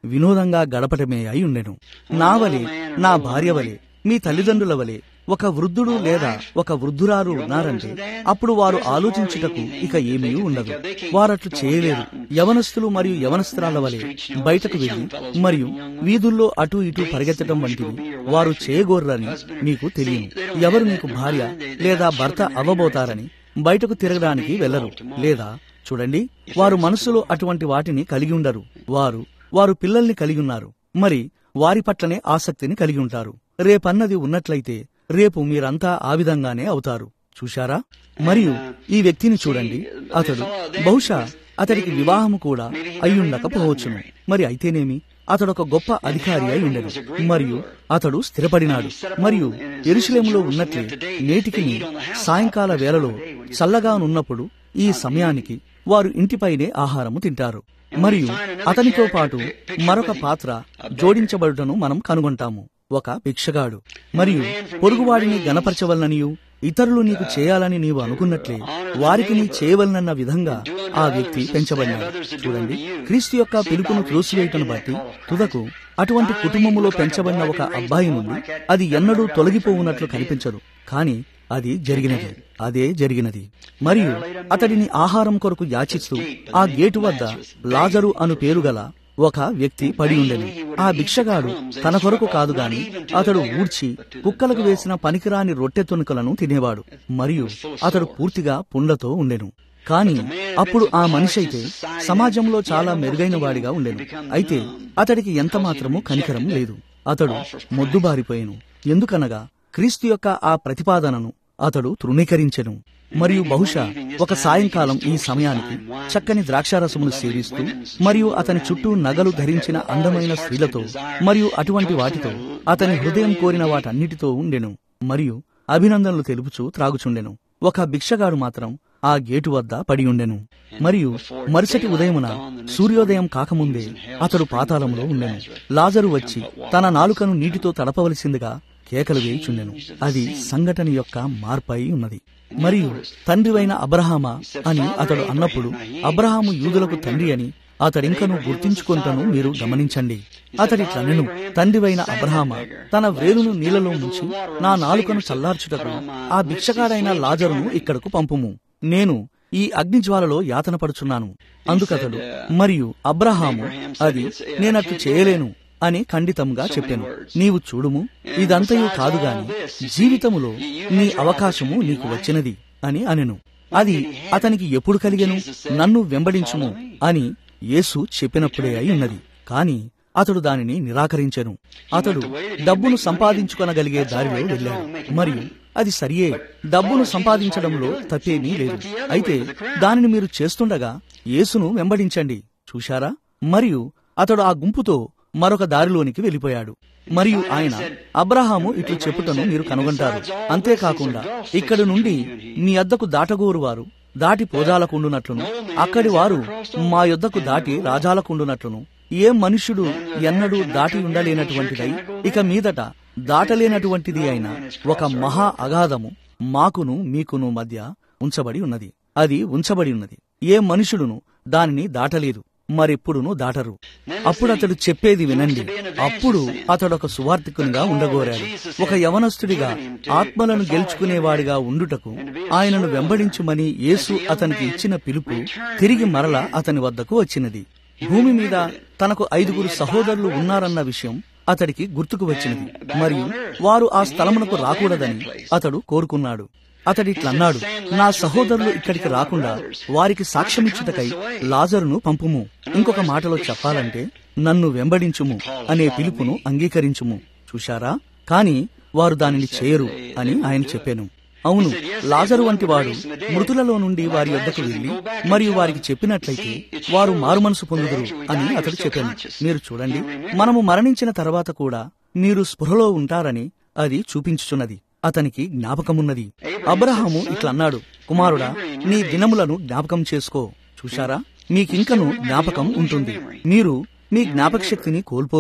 వినోదంగా గడపటమే అయి ఉండెను నా వలె నా భార్య వలె మీ తల్లిదండ్రుల వలె ఒక వృద్ధుడు లేదా ఒక వృద్ధురాలు ఉన్నారంటే అప్పుడు వారు ఆలోచించుటకు ఇక ఏమీ ఉండదు వారట్లు చేయలేరు యవనస్తులు మరియు యవనస్త్రాల వలె బయటకు వెళ్లి మరియు వీధుల్లో అటు ఇటు పరిగెత్తడం వంటివి వారు చేయగోర్రని మీకు తెలియను ఎవరు మీకు భార్య లేదా భర్త అవ్వబోతారని బయటకు తిరగడానికి వెళ్లరు లేదా చూడండి వారు మనసులో అటువంటి వాటిని కలిగి ఉండరు వారు వారు పిల్లల్ని కలిగి ఉన్నారు మరి వారి పట్లనే ఆసక్తిని కలిగి ఉంటారు రేపన్నది ఉన్నట్లయితే రేపు మీరంతా ఆ విధంగానే అవుతారు చూశారా మరియు ఈ వ్యక్తిని చూడండి అతడు బహుశా అతడికి వివాహము కూడా అయ్యుండకపోవచ్చును మరి అయితేనేమి అతడు ఒక గొప్ప అధికారి అయి ఉండెను మరియు అతడు స్థిరపడినాడు మరియు ఎరుశలేములో ఉన్నట్లే నేటికి సాయంకాల వేళలో చల్లగా నున్నప్పుడు ఈ సమయానికి వారు ఇంటిపైనే ఆహారము తింటారు మరియు అతనితో పాటు మరొక పాత్ర జోడించబడుటను మనం కనుగొంటాము ఒక భిక్షగాడు మరియు పొరుగువాడిని గనపరచవలననియు ఇతరులు నీకు చేయాలని నీవు అనుకున్నట్లే వారికి నీ చేయవలనన్న విధంగా ఆ వ్యక్తి పెంచబడినాడు చూడండి క్రీస్తు యొక్క పిలుపును త్రోసివేయటను బట్టి తుదకు అటువంటి కుటుంబములో పెంచబడిన ఒక అబ్బాయి నుండి అది ఎన్నడూ తొలగిపోవునట్లు కనిపించదు కాని అది జరిగినది అదే జరిగినది మరియు అతడిని ఆహారం కొరకు యాచిస్తూ ఆ గేటు వద్ద లాజరు అను పేరు గల ఒక వ్యక్తి పడి ఉండెను ఆ భిక్షగాడు తన కొరకు కాదు గాని అతడు ఊడ్చి కుక్కలకు వేసిన పనికిరాని రొట్టె తునుకలను తినేవాడు మరియు అతడు పూర్తిగా పుండ్లతో ఉండెను కాని అప్పుడు ఆ మనిషి అయితే సమాజంలో చాలా మెరుగైన వాడిగా ఉండెను అయితే అతడికి ఎంత మాత్రము కనికరం లేదు అతడు మొద్దుబారిపోయెను ఎందుకనగా క్రీస్తు యొక్క ఆ ప్రతిపాదనను అతడు తృణీకరించెను మరియు బహుశా ఒక సాయంకాలం ఈ సమయానికి చక్కని ద్రాక్షారసమును సేవిస్తూ మరియు అతని చుట్టూ నగలు ధరించిన అందమైన స్త్రీలతో మరియు అటువంటి వాటితో అతని హృదయం కోరిన వాటన్నిటితో ఉండెను మరియు అభినందనలు తెలుపుచూ త్రాగుచుండెను ఒక భిక్షగాడు మాత్రం ఆ గేటు వద్ద పడి ఉండెను మరియు మరుసటి ఉదయమున సూర్యోదయం కాకముందే అతడు పాతాళంలో ఉండెను లాజరు వచ్చి తన నాలుకను నీటితో తడపవలసిందిగా కేకలు వేయుచుండెను అది సంఘటన యొక్క మార్పై ఉన్నది మరియు తండ్రివైన అబ్రహామా అని అతడు అన్నప్పుడు అబ్రహాము యూదులకు తండ్రి అని అతడింకను గుర్తించుకుంటను మీరు గమనించండి అతడి తనను తండ్రివైన అబ్రహామ తన వ్రేలును నీళ్లలో ముంచి నా నాలుకను చల్లార్చుటకు ఆ భిక్షగాడైన లాజరును ఇక్కడకు పంపుము నేను ఈ అగ్నిజ్వాలలో యాతన పడుచున్నాను అందుకతడు మరియు అబ్రహాము అది నేనట్లు చేయలేను అని ఖండితంగా చెప్పాను నీవు చూడుము ఇదంతయు కాదు గాని జీవితములో నీ అవకాశము నీకు వచ్చినది అని అనెను అది అతనికి ఎప్పుడు కలిగెను నన్ను వెంబడించుము అని యేసు చెప్పినప్పుడే అయి ఉన్నది కాని అతడు దానిని నిరాకరించెను అతడు డబ్బును సంపాదించుకొనగలిగే దారిలో వెళ్ళాడు మరియు అది సరియే డబ్బును సంపాదించడంలో తప్పేమీ లేదు అయితే దానిని మీరు చేస్తుండగా యేసును వెంబడించండి చూశారా మరియు అతడు ఆ గుంపుతో మరొక దారిలోనికి వెళ్ళిపోయాడు మరియు ఆయన అబ్రహాము ఇట్లు చెప్పుటను మీరు కనుగొంటారు అంతేకాకుండా ఇక్కడి నుండి మీ అద్దకు దాటగోరు వారు దాటి పోజాలకుండునట్లును అక్కడి వారు మా యొద్దకు దాటి రాజాలకుండునట్లును ఏ మనుష్యుడు ఎన్నడూ దాటి ఉండలేనటువంటిదై ఇక మీదట దాటలేనటువంటిది అయిన ఒక మహా అగాధము మాకును మీకును మధ్య ఉంచబడి ఉన్నది అది ఉంచబడి ఉన్నది ఏ మనుషుడును దానిని దాటలేదు మరెప్పుడును దాటరు అప్పుడు అతడు చెప్పేది వినండి అప్పుడు అతడు ఒక సువార్థికునిగా ఉండగోరాడు ఒక యవనస్తుడిగా ఆత్మలను గెలుచుకునేవాడిగా ఉండుటకు ఆయనను వెంబడించుమని యేసు అతనికి ఇచ్చిన పిలుపు తిరిగి మరల అతని వద్దకు వచ్చినది భూమి మీద తనకు ఐదుగురు సహోదరులు ఉన్నారన్న విషయం అతడికి గుర్తుకు వచ్చినది మరియు వారు ఆ స్థలమునకు రాకూడదని అతడు కోరుకున్నాడు అతడిట్లన్నాడు నా సహోదరులు ఇక్కడికి రాకుండా వారికి సాక్ష్యమిచ్చుటకై లాజరును పంపుము ఇంకొక మాటలో చెప్పాలంటే నన్ను వెంబడించుము అనే పిలుపును అంగీకరించుము చూశారా కాని వారు దానిని చేయరు అని ఆయన చెప్పాను అవును లాజరు వంటి వాడు మృతులలో నుండి వారి యొద్దకు వెళ్లి మరియు వారికి చెప్పినట్లయితే వారు మారుమనసు పొందుదురు అని అతడు చెప్పాను మీరు చూడండి మనము మరణించిన తర్వాత కూడా మీరు స్పృహలో ఉంటారని అది చూపించుచున్నది అతనికి జ్ఞాపకమున్నది అబ్రహాము ఇట్లన్నాడు కుమారుడా నీ దినములను జ్ఞాపకం చేసుకో చూశారా మీకింకను జ్ఞాపకం ఉంటుంది మీరు మీ జ్ఞాపక శక్తిని కోల్పోరు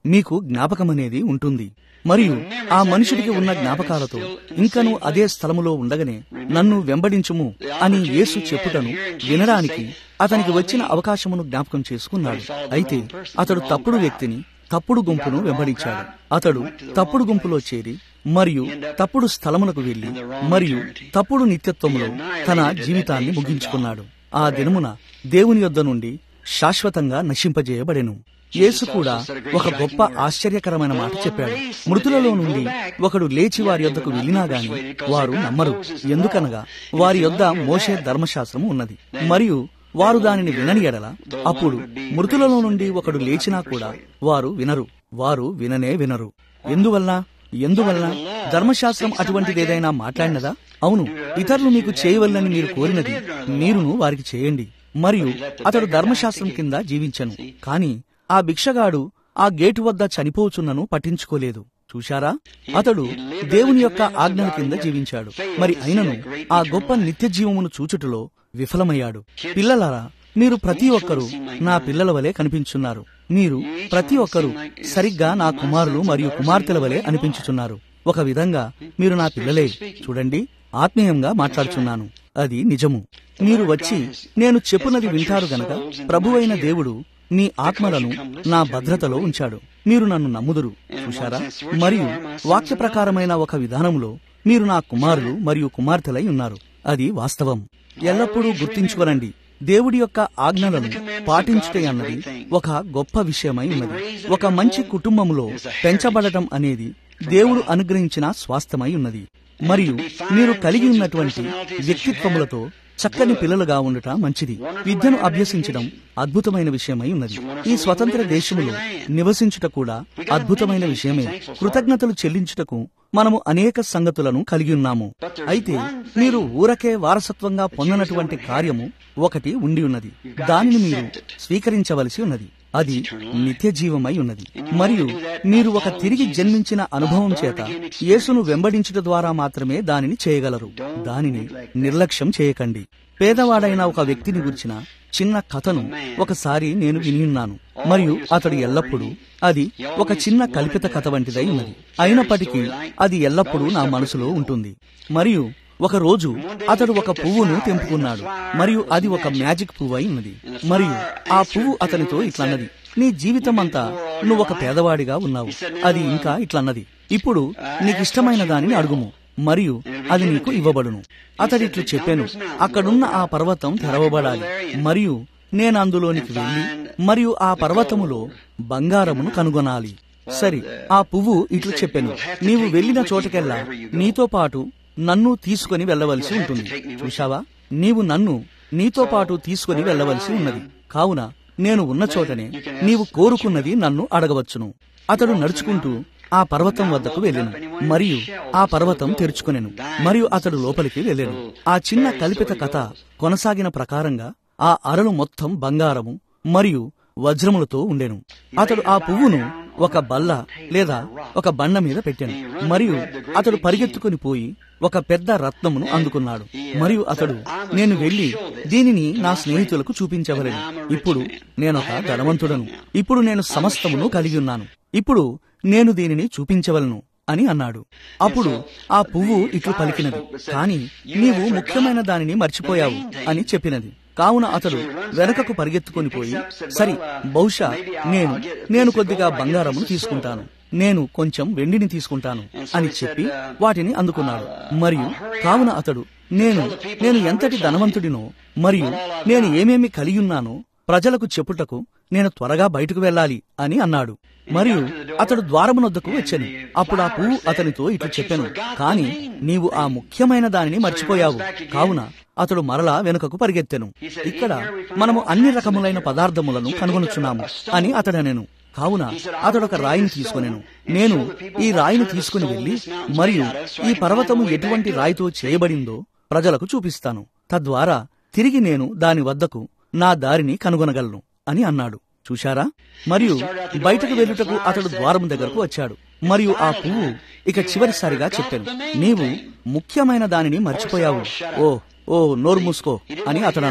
మీకు జ్ఞాపకమనేది ఉంటుంది మరియు ఆ మనుషుడికి ఉన్న జ్ఞాపకాలతో ఇంకను అదే స్థలములో ఉండగానే నన్ను వెంబడించుము అని యేసు చెప్పుటను వినడానికి అతనికి వచ్చిన అవకాశమును జ్ఞాపకం చేసుకున్నాడు అయితే అతడు తప్పుడు వ్యక్తిని తప్పుడు గుంపును వెంబడించాడు అతడు తప్పుడు గుంపులో చేరి మరియు తప్పుడు స్థలమునకు వెళ్లి మరియు తప్పుడు నిత్యత్వములో తన జీవితాన్ని ముగించుకున్నాడు ఆ దినమున దేవుని యొద్ద నుండి శాశ్వతంగా నశింపజేయబడెను యేసు కూడా ఒక గొప్ప ఆశ్చర్యకరమైన మాట చెప్పాడు మృతులలో నుండి ఒకడు లేచి వారి యొద్దకు వెళ్ళినా గాని వారు నమ్మరు ఎందుకనగా వారి యొద్ద మోషే ధర్మశాస్త్రము ఉన్నది మరియు వారు దానిని వినని ఎడల అప్పుడు మృతులలో నుండి ఒకడు లేచినా కూడా వారు వినరు వారు విననే వినరు ఎందువల్ల ఎందువల్ల ధర్మశాస్త్రం అటువంటిదేదైనా మాట్లాడినదా అవును ఇతరులు మీకు చేయవల్లని మీరు కోరినది మీరును వారికి చేయండి మరియు అతడు ధర్మశాస్త్రం కింద జీవించను కాని ఆ భిక్షగాడు ఆ గేటు వద్ద చనిపోవచ్చున్నను పట్టించుకోలేదు చూశారా అతడు దేవుని యొక్క ఆజ్ఞల కింద జీవించాడు మరి అయినను ఆ గొప్ప నిత్య జీవమును చూచుటలో విఫలమయ్యాడు పిల్లలారా మీరు ప్రతి ఒక్కరూ నా పిల్లల వలె కనిపించున్నారు మీరు ప్రతి ఒక్కరూ సరిగ్గా నా కుమారులు మరియు కుమార్తెల వలె అనిపించుచున్నారు ఒక విధంగా మీరు నా పిల్లలే చూడండి ఆత్మీయంగా మాట్లాడుచున్నాను అది నిజము మీరు వచ్చి నేను చెప్పునది వింటారు గనక ప్రభువైన దేవుడు మీ ఆత్మలను నా భద్రతలో ఉంచాడు మీరు నన్ను నమ్ముదురు చూశారా మరియు వాక్య ప్రకారమైన ఒక విధానంలో మీరు నా కుమారులు మరియు కుమార్తెలై ఉన్నారు అది వాస్తవం ఎల్లప్పుడూ గుర్తించుకోనండి దేవుడి యొక్క ఆజ్ఞలను పాటించుటే అన్నది ఒక గొప్ప విషయమై ఉన్నది ఒక మంచి కుటుంబములో పెంచబడటం అనేది దేవుడు అనుగ్రహించిన స్వాస్థ్యమై ఉన్నది మరియు మీరు కలిగి ఉన్నటువంటి వ్యక్తిత్వములతో చక్కని పిల్లలుగా ఉండట మంచిది విద్యను అభ్యసించడం అద్భుతమైన విషయమై ఉన్నది ఈ స్వతంత్ర దేశములో నివసించుట కూడా అద్భుతమైన విషయమే కృతజ్ఞతలు చెల్లించుటకు మనము అనేక సంగతులను కలిగి ఉన్నాము అయితే మీరు ఊరకే వారసత్వంగా పొందనటువంటి కార్యము ఒకటి ఉండి ఉన్నది దానిని మీరు స్వీకరించవలసి ఉన్నది అది నిత్య జీవమై ఉన్నది మరియు మీరు ఒక తిరిగి జన్మించిన అనుభవం చేత యేసును వెంబడించుట ద్వారా మాత్రమే దానిని చేయగలరు దానిని నిర్లక్ష్యం చేయకండి పేదవాడైన ఒక వ్యక్తిని గురించిన చిన్న కథను ఒకసారి నేను విన్నాను మరియు అతడు ఎల్లప్పుడూ అది ఒక చిన్న కల్పిత కథ వంటిదై ఉన్నది అయినప్పటికీ అది ఎల్లప్పుడూ నా మనసులో ఉంటుంది మరియు ఒక రోజు అతడు ఒక పువ్వును తెంపుకున్నాడు మరియు అది ఒక మ్యాజిక్ పువ్వు అయి ఉన్నది మరియు ఆ పువ్వు అతనితో ఇట్లన్నది నీ జీవితం అంతా నువ్వు ఒక పేదవాడిగా ఉన్నావు అది ఇంకా ఇట్లన్నది ఇప్పుడు నీకిష్టమైన దానిని అడుగుము మరియు అది నీకు ఇవ్వబడును అతడిట్లు చెప్పాను అక్కడున్న ఆ పర్వతం తెరవబడాలి మరియు నేను అందులోనికి వెళ్లి మరియు ఆ పర్వతములో బంగారమును కనుగొనాలి సరి ఆ పువ్వు ఇట్లు చెప్పాను నీవు వెళ్లిన చోటకెల్లా నీతో పాటు నన్ను తీసుకుని వెళ్ళవలసి ఉంటుంది చూశావా నీవు నన్ను నీతో పాటు తీసుకుని వెళ్ళవలసి ఉన్నది కావున నేను ఉన్న చోటనే నీవు కోరుకున్నది నన్ను అడగవచ్చును అతడు నడుచుకుంటూ ఆ పర్వతం వద్దకు వెళ్ళెను మరియు ఆ పర్వతం తెరుచుకునెను మరియు అతడు లోపలికి వెళ్ళెను ఆ చిన్న కల్పిత కథ కొనసాగిన ప్రకారంగా ఆ అరలు మొత్తం బంగారము మరియు వజ్రములతో ఉండెను అతడు ఆ పువ్వును ఒక బల్ల లేదా ఒక బండ మీద పెట్టాను మరియు అతడు పరిగెత్తుకుని పోయి ఒక పెద్ద రత్నమును అందుకున్నాడు మరియు అతడు నేను వెళ్లి దీనిని నా స్నేహితులకు చూపించవలను ఇప్పుడు నేనొక ధనవంతుడను ఇప్పుడు నేను సమస్తమును కలిగి ఉన్నాను ఇప్పుడు నేను దీనిని చూపించవలను అని అన్నాడు అప్పుడు ఆ పువ్వు ఇట్లు పలికినది కాని నీవు ముఖ్యమైన దానిని మర్చిపోయావు అని చెప్పినది కావున అతడు వెనకకు పరిగెత్తుకొని పోయి సరి బహుశా నేను నేను కొద్దిగా బంగారమును తీసుకుంటాను నేను కొంచెం వెండిని తీసుకుంటాను అని చెప్పి వాటిని అందుకున్నాడు మరియు కావున అతడు నేను నేను ఎంతటి ధనవంతుడినో మరియు నేను ఏమేమి కలిగి ఉన్నానో ప్రజలకు చెప్పుటకు నేను త్వరగా బయటకు వెళ్ళాలి అని అన్నాడు మరియు అతడు ద్వారమునొద్దకు వచ్చాను అప్పుడు ఆ పువ్వు అతనితో ఇట్లు చెప్పాను కాని నీవు ఆ ముఖ్యమైన దానిని మర్చిపోయావు కావున అతడు మరలా వెనుకకు పరిగెత్తెను ఇక్కడ మనము అన్ని రకములైన పదార్థములను కనుగొనుచున్నాము అని అతడనెను కావున అతడొక రాయిని తీసుకొనెను నేను ఈ రాయిని తీసుకుని వెళ్లి మరియు ఈ పర్వతము ఎటువంటి రాయితో చేయబడిందో ప్రజలకు చూపిస్తాను తద్వారా తిరిగి నేను దాని వద్దకు నా దారిని కనుగొనగలను అని అన్నాడు చూశారా మరియు బయటకు వెళ్ళుటకు అతడు ద్వారం దగ్గరకు వచ్చాడు మరియు ఆ పువ్వు ఇక చివరిసారిగా చెప్పాను నీవు ముఖ్యమైన దానిని మర్చిపోయావు ఓ ఓ నోరు మూసుకో అని అతడు అన్నాడు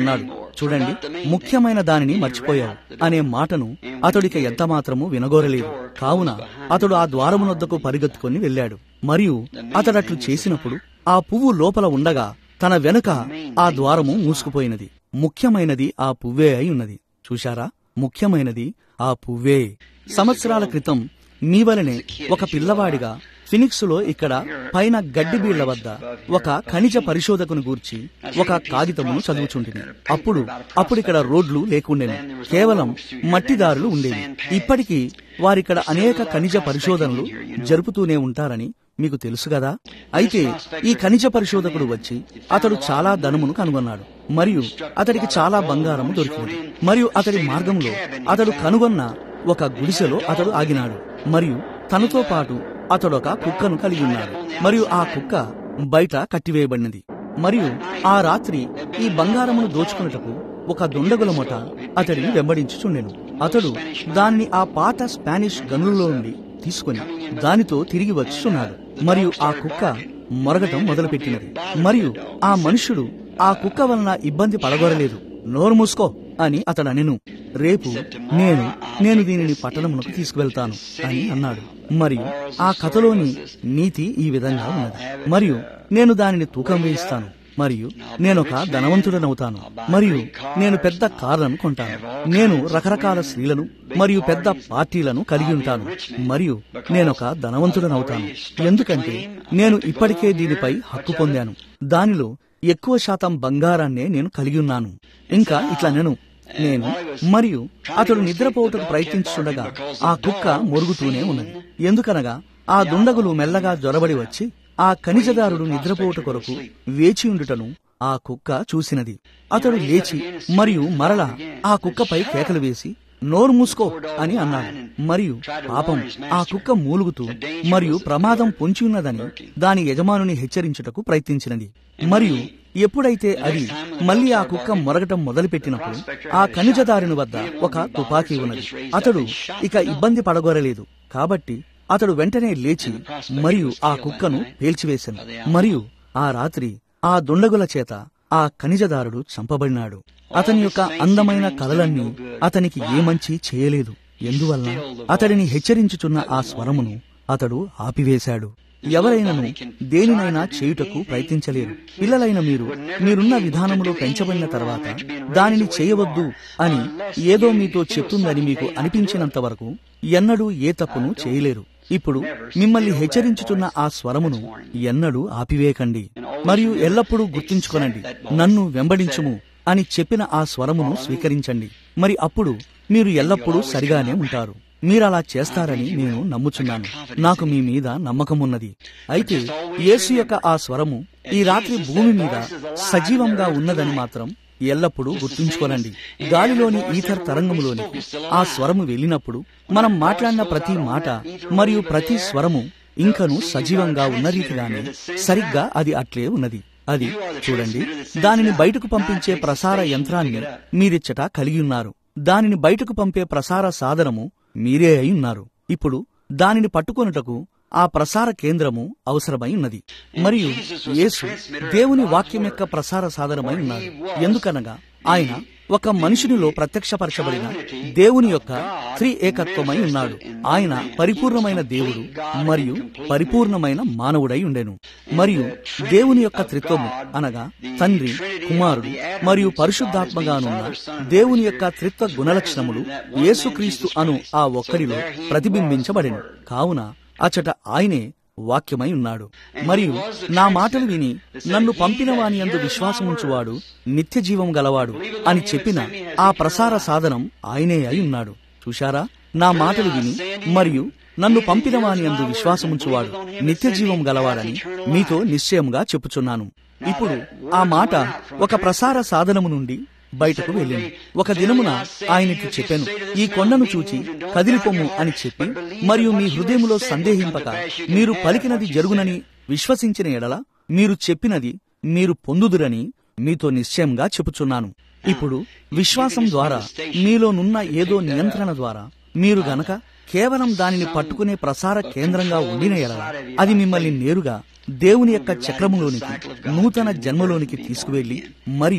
చూడండి ముఖ్యమైన దానిని మర్చిపోయావు అనే మాటను అతడికి ఎంత మాత్రము వినగోరలేదు కావున అతడు ఆ ద్వారమునొద్దకు పరిగెత్తుకొని వెళ్ళాడు మరియు అతడట్లు చేసినప్పుడు ఆ పువ్వు లోపల ఉండగా తన వెనుక ఆ ద్వారము మూసుకుపోయినది ముఖ్యమైనది ఆ పువ్వే అయి ఉన్నది చూశారా ముఖ్యమైనది ఆ పువ్వే సంవత్సరాల క్రితం మీ వలనే ఒక పిల్లవాడిగా ఫినిక్స్ లో ఇక్కడ పైన గడ్డి బీళ్ల వద్ద ఒక ఖనిజ పరిశోధకును గూర్చి ఒక కాగితమును చదువుచుంటిని అప్పుడు అప్పుడు ఇక్కడ రోడ్లు లేకుండేను కేవలం మట్టిదారులు ఉండేవి ఇప్పటికీ వారిక్కడ అనేక ఖనిజ పరిశోధనలు జరుపుతూనే ఉంటారని మీకు తెలుసు కదా అయితే ఈ ఖనిజ పరిశోధకుడు వచ్చి అతడు చాలా ధనమును కనుగొన్నాడు మరియు అతడికి చాలా బంగారము దొరికింది మరియు అతడి మార్గంలో అతడు కనుగొన్న ఒక గుడిసెలో అతడు ఆగినాడు మరియు తనతో పాటు అతడు ఒక కుక్కను కలిగి ఉన్నాడు మరియు ఆ కుక్క బయట కట్టివేయబడినది మరియు ఆ రాత్రి ఈ బంగారమును దోచుకున్నటకు ఒక దొండగుల మొట అతడిని వెంబడించుచుండెను అతడు దానిని ఆ పాత స్పానిష్ గనులలో నుండి తీసుకుని దానితో తిరిగి వచ్చుచున్నాడు మరియు ఆ కుక్క మొరగటం మొదలుపెట్టినది మరియు ఆ మనుషుడు ఆ కుక్క వలన ఇబ్బంది పడగొరలేదు నోరు మూసుకో అని అతడు అనెను రేపు నేను నేను దీనిని పట్టణమునకు తీసుకువెళ్తాను అని అన్నాడు మరియు ఆ కథలోని నీతి ఈ విధంగా ఉన్నది మరియు నేను దానిని తూకం వేయిస్తాను మరియు నేనొక ధనవంతుడనవుతాను మరియు నేను పెద్ద కార్లను కొంటాను నేను రకరకాల స్త్రీలను మరియు పెద్ద పార్టీలను కలిగి ఉంటాను మరియు నేనొక ధనవంతుడనవుతాను ఎందుకంటే నేను ఇప్పటికే దీనిపై హక్కు పొందాను దానిలో ఎక్కువ శాతం బంగారాన్నే నేను కలిగి ఉన్నాను ఇంకా ఇట్లా నేను నేను మరియు అతడు నిద్రపోవటకు ప్రయత్నించుండగా ఆ కుక్క మొరుగుతూనే ఉన్నది ఎందుకనగా ఆ దుండగులు మెల్లగా జొరబడి వచ్చి ఆ ఖనిజదారుడు నిద్రపోవుట కొరకు వేచి ఉండుటను ఆ కుక్క చూసినది అతడు లేచి మరియు మరల ఆ కుక్కపై కేకలు వేసి నోరు మూసుకో అని అన్నాడు మరియు పాపం ఆ కుక్క మూలుగుతూ మరియు ప్రమాదం పొంచి ఉన్నదని దాని యజమానుని హెచ్చరించుటకు ప్రయత్నించినది మరియు ఎప్పుడైతే అది మళ్ళీ ఆ కుక్క మొరగటం మొదలుపెట్టినప్పుడు ఆ ఖనిజదారుని వద్ద ఒక తుపాకీ ఉన్నది అతడు ఇక ఇబ్బంది పడగోరలేదు కాబట్టి అతడు వెంటనే లేచి మరియు ఆ కుక్కను పేల్చివేశాను మరియు ఆ రాత్రి ఆ దుండగుల చేత ఆ ఖనిజదారుడు చంపబడినాడు అతని యొక్క అందమైన కలలన్నీ అతనికి ఏ మంచి చేయలేదు ఎందువల్ల అతడిని హెచ్చరించుచున్న ఆ స్వరమును అతడు ఆపివేశాడు ఎవరైనను దేనినైనా చేయుటకు ప్రయత్నించలేరు పిల్లలైన మీరు మీరున్న విధానములో పెంచబడిన తర్వాత దానిని చేయవద్దు అని ఏదో మీతో చెప్తుందని మీకు అనిపించినంత వరకు ఎన్నడూ ఏ తప్పును చేయలేరు ఇప్పుడు మిమ్మల్ని హెచ్చరించుచున్న ఆ స్వరమును ఎన్నడూ ఆపివేయకండి మరియు ఎల్లప్పుడూ గుర్తుంచుకొనండి నన్ను వెంబడించుము అని చెప్పిన ఆ స్వరమును స్వీకరించండి మరి అప్పుడు మీరు ఎల్లప్పుడూ సరిగానే ఉంటారు మీరలా చేస్తారని నేను నమ్ముచున్నాను నాకు మీ మీద నమ్మకమున్నది అయితే యేసు యొక్క ఆ స్వరము ఈ రాత్రి భూమి మీద సజీవంగా ఉన్నదని మాత్రం ఎల్లప్పుడూ గుర్తుంచుకోనండి గాలిలోని ఈథర్ తరంగములోనికి ఆ స్వరము వెళ్ళినప్పుడు మనం మాట్లాడిన ప్రతి మాట మరియు ప్రతి స్వరము ఇంకను సజీవంగా ఉన్న రీతిగానే సరిగ్గా అది అట్లే ఉన్నది అది చూడండి దానిని బయటకు పంపించే ప్రసార యంత్రాన్ని మీరిచ్చట కలిగి ఉన్నారు దానిని బయటకు పంపే ప్రసార సాధనము మీరే అయి ఉన్నారు ఇప్పుడు దానిని పట్టుకొనుటకు ఆ ప్రసార కేంద్రము అవసరమై ఉన్నది మరియు యేసు దేవుని వాక్యం యొక్క ప్రసార సాధనమై ఉన్నారు ఎందుకనగా ఆయన ఒక మనుషునిలో ప్రత్యక్షపరచబడిన దేవుని యొక్క త్రి ఏకత్వమై ఉన్నాడు ఆయన పరిపూర్ణమైన దేవుడు మరియు పరిపూర్ణమైన మానవుడై ఉండెను మరియు దేవుని యొక్క త్రిత్వము అనగా తండ్రి కుమారుడు మరియు పరిశుద్ధాత్మగానున్న దేవుని యొక్క త్రిత్వ గుణలక్షణములు యేసుక్రీస్తు అను ఆ ఒక్కడిలో ప్రతిబింబించబడెను కావున అచట ఆయనే వాక్యమై ఉన్నాడు మరియు నా మాటలు విని నన్ను పంపిన వాని యందు విశ్వాసముంచువాడు నిత్య జీవం గలవాడు అని చెప్పిన ఆ ప్రసార సాధనం ఆయనే అయి ఉన్నాడు చూశారా నా మాటలు విని మరియు నన్ను పంపిన వాని యందు విశ్వాసముంచువాడు నిత్య జీవం గలవాడని మీతో నిశ్చయముగా చెప్పుచున్నాను ఇప్పుడు ఆ మాట ఒక ప్రసార సాధనము నుండి బయటకు వెళ్ళింది ఒక దినమున ఆయనకి చెప్పాను ఈ కొండను చూచి కదిలిపోము అని చెప్పి మరియు మీ హృదయములో సందేహింపక మీరు పలికినది జరుగునని విశ్వసించిన ఎడల మీరు చెప్పినది మీరు పొందుదురని మీతో నిశ్చయంగా చెప్పుచున్నాను ఇప్పుడు విశ్వాసం ద్వారా మీలోనున్న ఏదో నియంత్రణ ద్వారా మీరు గనక కేవలం దానిని పట్టుకునే ప్రసార కేంద్రంగా ఉండిన ఎడల అది మిమ్మల్ని నేరుగా దేవుని యొక్క చక్రములోనికి నూతన జన్మలోనికి తీసుకువెళ్లి మరియు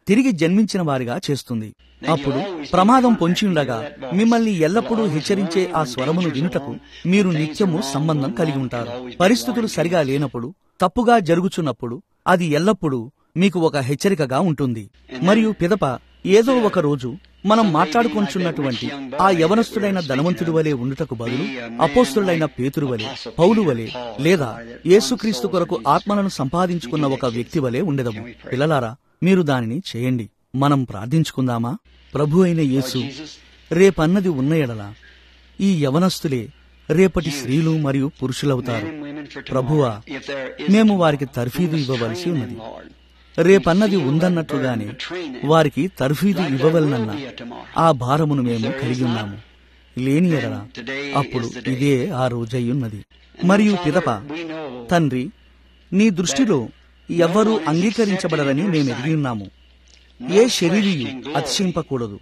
తిరిగి జన్మించిన వారిగా చేస్తుంది అప్పుడు ప్రమాదం పొంచి ఉండగా మిమ్మల్ని ఎల్లప్పుడూ హెచ్చరించే ఆ స్వరమును వినుటకు మీరు నిత్యము సంబంధం కలిగి ఉంటారు పరిస్థితులు సరిగా లేనప్పుడు తప్పుగా జరుగుచున్నప్పుడు అది ఎల్లప్పుడూ మీకు ఒక హెచ్చరికగా ఉంటుంది మరియు పిదప ఏదో ఒక రోజు మనం మాట్లాడుకొంచున్నటువంటి ఆ యవనస్తుడైన ధనవంతుడి వలె ఉండుటకు బదులు అపోస్తుడైన పేతురు వలె పౌలు వలె లేదా యేసుక్రీస్తు కొరకు ఆత్మలను సంపాదించుకున్న ఒక వ్యక్తి వలె ఉండెదము పిల్లలారా మీరు దానిని చేయండి మనం ప్రార్థించుకుందామా ప్రభు అయిన యేసు రేపన్నది ఉన్న ఎడల ఈ యవనస్తులే రేపటి స్త్రీలు మరియు పురుషులవుతారు ప్రభువా మేము వారికి తర్ఫీదు ఇవ్వవలసి ఉన్నది రేపన్నది ఉందన్నట్లుగానే వారికి తర్ఫీదు ఇవ్వవలనన్న ఆ భారమును మేము కలిగి ఉన్నాము లేని ఎడల అప్పుడు ఇదే ఆ రోజయ్యున్నది మరియు పిదప తండ్రి నీ దృష్టిలో ఎవ్వరూ అంగీకరించబడరని మేము ఎరిగి ఉన్నాము ఏ శరీరీయు అతిశయింపకూడదు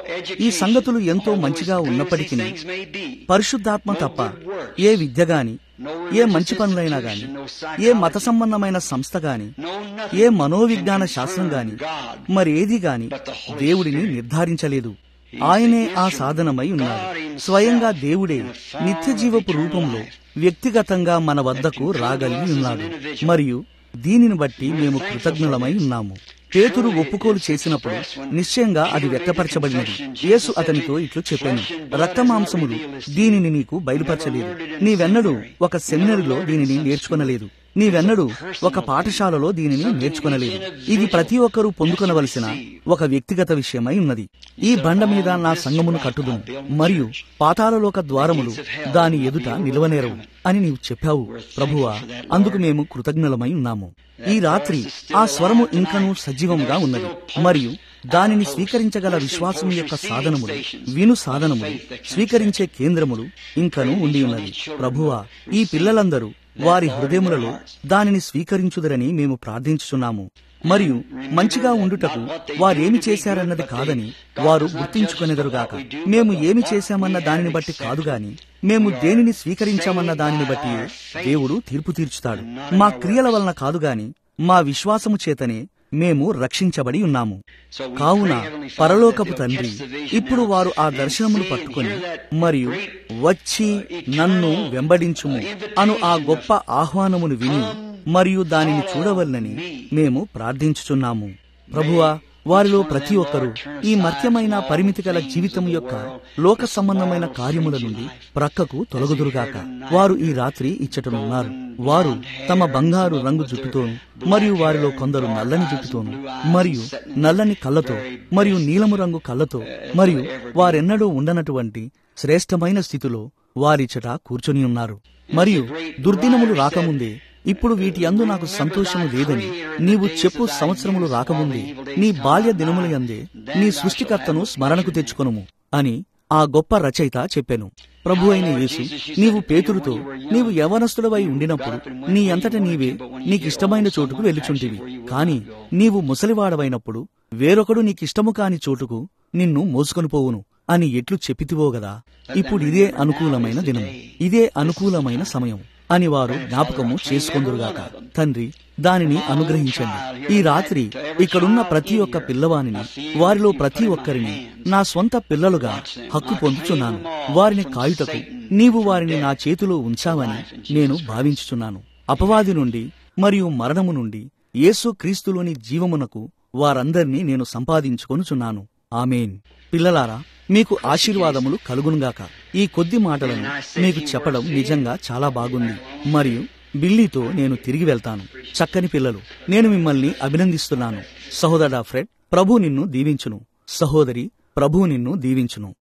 ఈ సంగతులు ఎంతో మంచిగా ఉన్నప్పటికీ పరిశుద్ధాత్మ తప్ప ఏ విద్య గాని ఏ మంచి పనులైనా గాని ఏ మత సంబంధమైన సంస్థ గాని ఏ మనోవిజ్ఞాన శాస్త్రం గాని మరేది గాని దేవుడిని నిర్ధారించలేదు ఆయనే ఆ సాధనమై ఉన్నాడు స్వయంగా దేవుడే నిత్య జీవపు రూపంలో వ్యక్తిగతంగా మన వద్దకు రాగలిగి ఉన్నాడు మరియు దీనిని బట్టి మేము కృతజ్ఞులమై ఉన్నాము పేతురు ఒప్పుకోలు చేసినప్పుడు నిశ్చయంగా అది వ్యక్తపరచబడినది యేసు అతనితో ఇట్లు చెప్పాను రక్తమాంసములు దీనిని నీకు బయలుపరచలేదు నీవెన్నడూ ఒక సెమినరీలో దీనిని నేర్చుకొనలేదు నీవెన్నడూ ఒక పాఠశాలలో దీనిని నేర్చుకొనలేదు ఇది ప్రతి ఒక్కరూ పొందుకొనవలసిన ఒక వ్యక్తిగత విషయమై ఉన్నది ఈ బండ మీద నా సంగమును కట్టుదును మరియు పాతాళలోక ద్వారములు దాని ఎదుట నిలవనేరవు అని నీవు చెప్పావు ప్రభువా అందుకు మేము కృతజ్ఞులమై ఉన్నాము ఈ రాత్రి ఆ స్వరము ఇంకనూ సజీవంగా ఉన్నది మరియు దానిని స్వీకరించగల విశ్వాసం యొక్క సాధనములు విను సాధనములు స్వీకరించే కేంద్రములు ఇంకనూ ఉండి ఉన్నది ప్రభువా ఈ పిల్లలందరూ వారి హృదయములలో దానిని స్వీకరించుదరని మేము ప్రార్థించుచున్నాము మరియు మంచిగా ఉండుటకు వారేమి చేశారన్నది కాదని వారు గుర్తించుకునేదరుగాక మేము ఏమి చేశామన్న దానిని బట్టి కాదు గాని మేము దేనిని స్వీకరించామన్న దానిని బట్టి దేవుడు తీర్పు తీర్చుతాడు మా క్రియల వలన కాదు గాని మా విశ్వాసము చేతనే మేము రక్షించబడి ఉన్నాము కావున పరలోకపు తండ్రి ఇప్పుడు వారు ఆ దర్శనమును పట్టుకొని మరియు వచ్చి నన్ను వెంబడించుము అను ఆ గొప్ప ఆహ్వానమును విని మరియు దానిని చూడవలనని మేము ప్రార్థించుచున్నాము ప్రభువా వారిలో ప్రతి ఒక్కరూ ఈ మర్త్యమైన పరిమితి గల జీవితం యొక్క లోక సంబంధమైన కార్యముల నుండి ప్రక్కకు తొలగుదురుగాక వారు ఈ రాత్రి ఇచ్చటనున్నారు వారు తమ బంగారు రంగు జుట్టుతోను మరియు వారిలో కొందరు నల్లని జుట్టుతోను మరియు నల్లని కళ్ళతో మరియు నీలము రంగు కళ్ళతో మరియు వారెన్నడూ ఉండనటువంటి శ్రేష్టమైన స్థితిలో వారిచ్చట కూర్చొని ఉన్నారు మరియు దుర్దినములు రాకముందే ఇప్పుడు వీటి అందు నాకు సంతోషము లేదని నీవు చెప్పు సంవత్సరములు రాకముందే నీ బాల్య దినముల యందే నీ సృష్టికర్తను స్మరణకు తెచ్చుకొనుము అని ఆ గొప్ప రచయిత చెప్పాను ప్రభు అయిన యేసు నీవు పేతురుతో నీవు యవనస్తుడవై ఉండినప్పుడు నీ అంతట నీవే నీకిష్టమైన చోటుకు వెళ్ళుచుంటివి కాని నీవు ముసలివాడవైనప్పుడు వేరొకడు నీకిష్టము కాని చోటుకు నిన్ను మోసుకొని పోవును అని ఎట్లు చెప్పితివో గదా ఇప్పుడు ఇదే అనుకూలమైన దినం ఇదే అనుకూలమైన సమయం అని వారు జ్ఞాపకము చేసుకొందురుగాక తండ్రి దానిని అనుగ్రహించండి ఈ రాత్రి ఇక్కడున్న ప్రతి ఒక్క పిల్లవానిని వారిలో ప్రతి ఒక్కరిని నా స్వంత పిల్లలుగా హక్కు పొందుచున్నాను వారిని కాయుటకు నీవు వారిని నా చేతిలో ఉంచావని నేను భావించుచున్నాను అపవాది నుండి మరియు మరణము నుండి యేసు క్రీస్తులోని జీవమునకు వారందరినీ నేను సంపాదించుకొనుచున్నాను ఆమెన్ పిల్లలారా మీకు ఆశీర్వాదములు కలుగునుగాక ఈ కొద్ది మాటలను మీకు చెప్పడం నిజంగా చాలా బాగుంది మరియు బిల్లీతో నేను తిరిగి వెళ్తాను చక్కని పిల్లలు నేను మిమ్మల్ని అభినందిస్తున్నాను సహోదరా ఫ్రెడ్ ప్రభు నిన్ను దీవించును సహోదరి ప్రభు నిన్ను దీవించును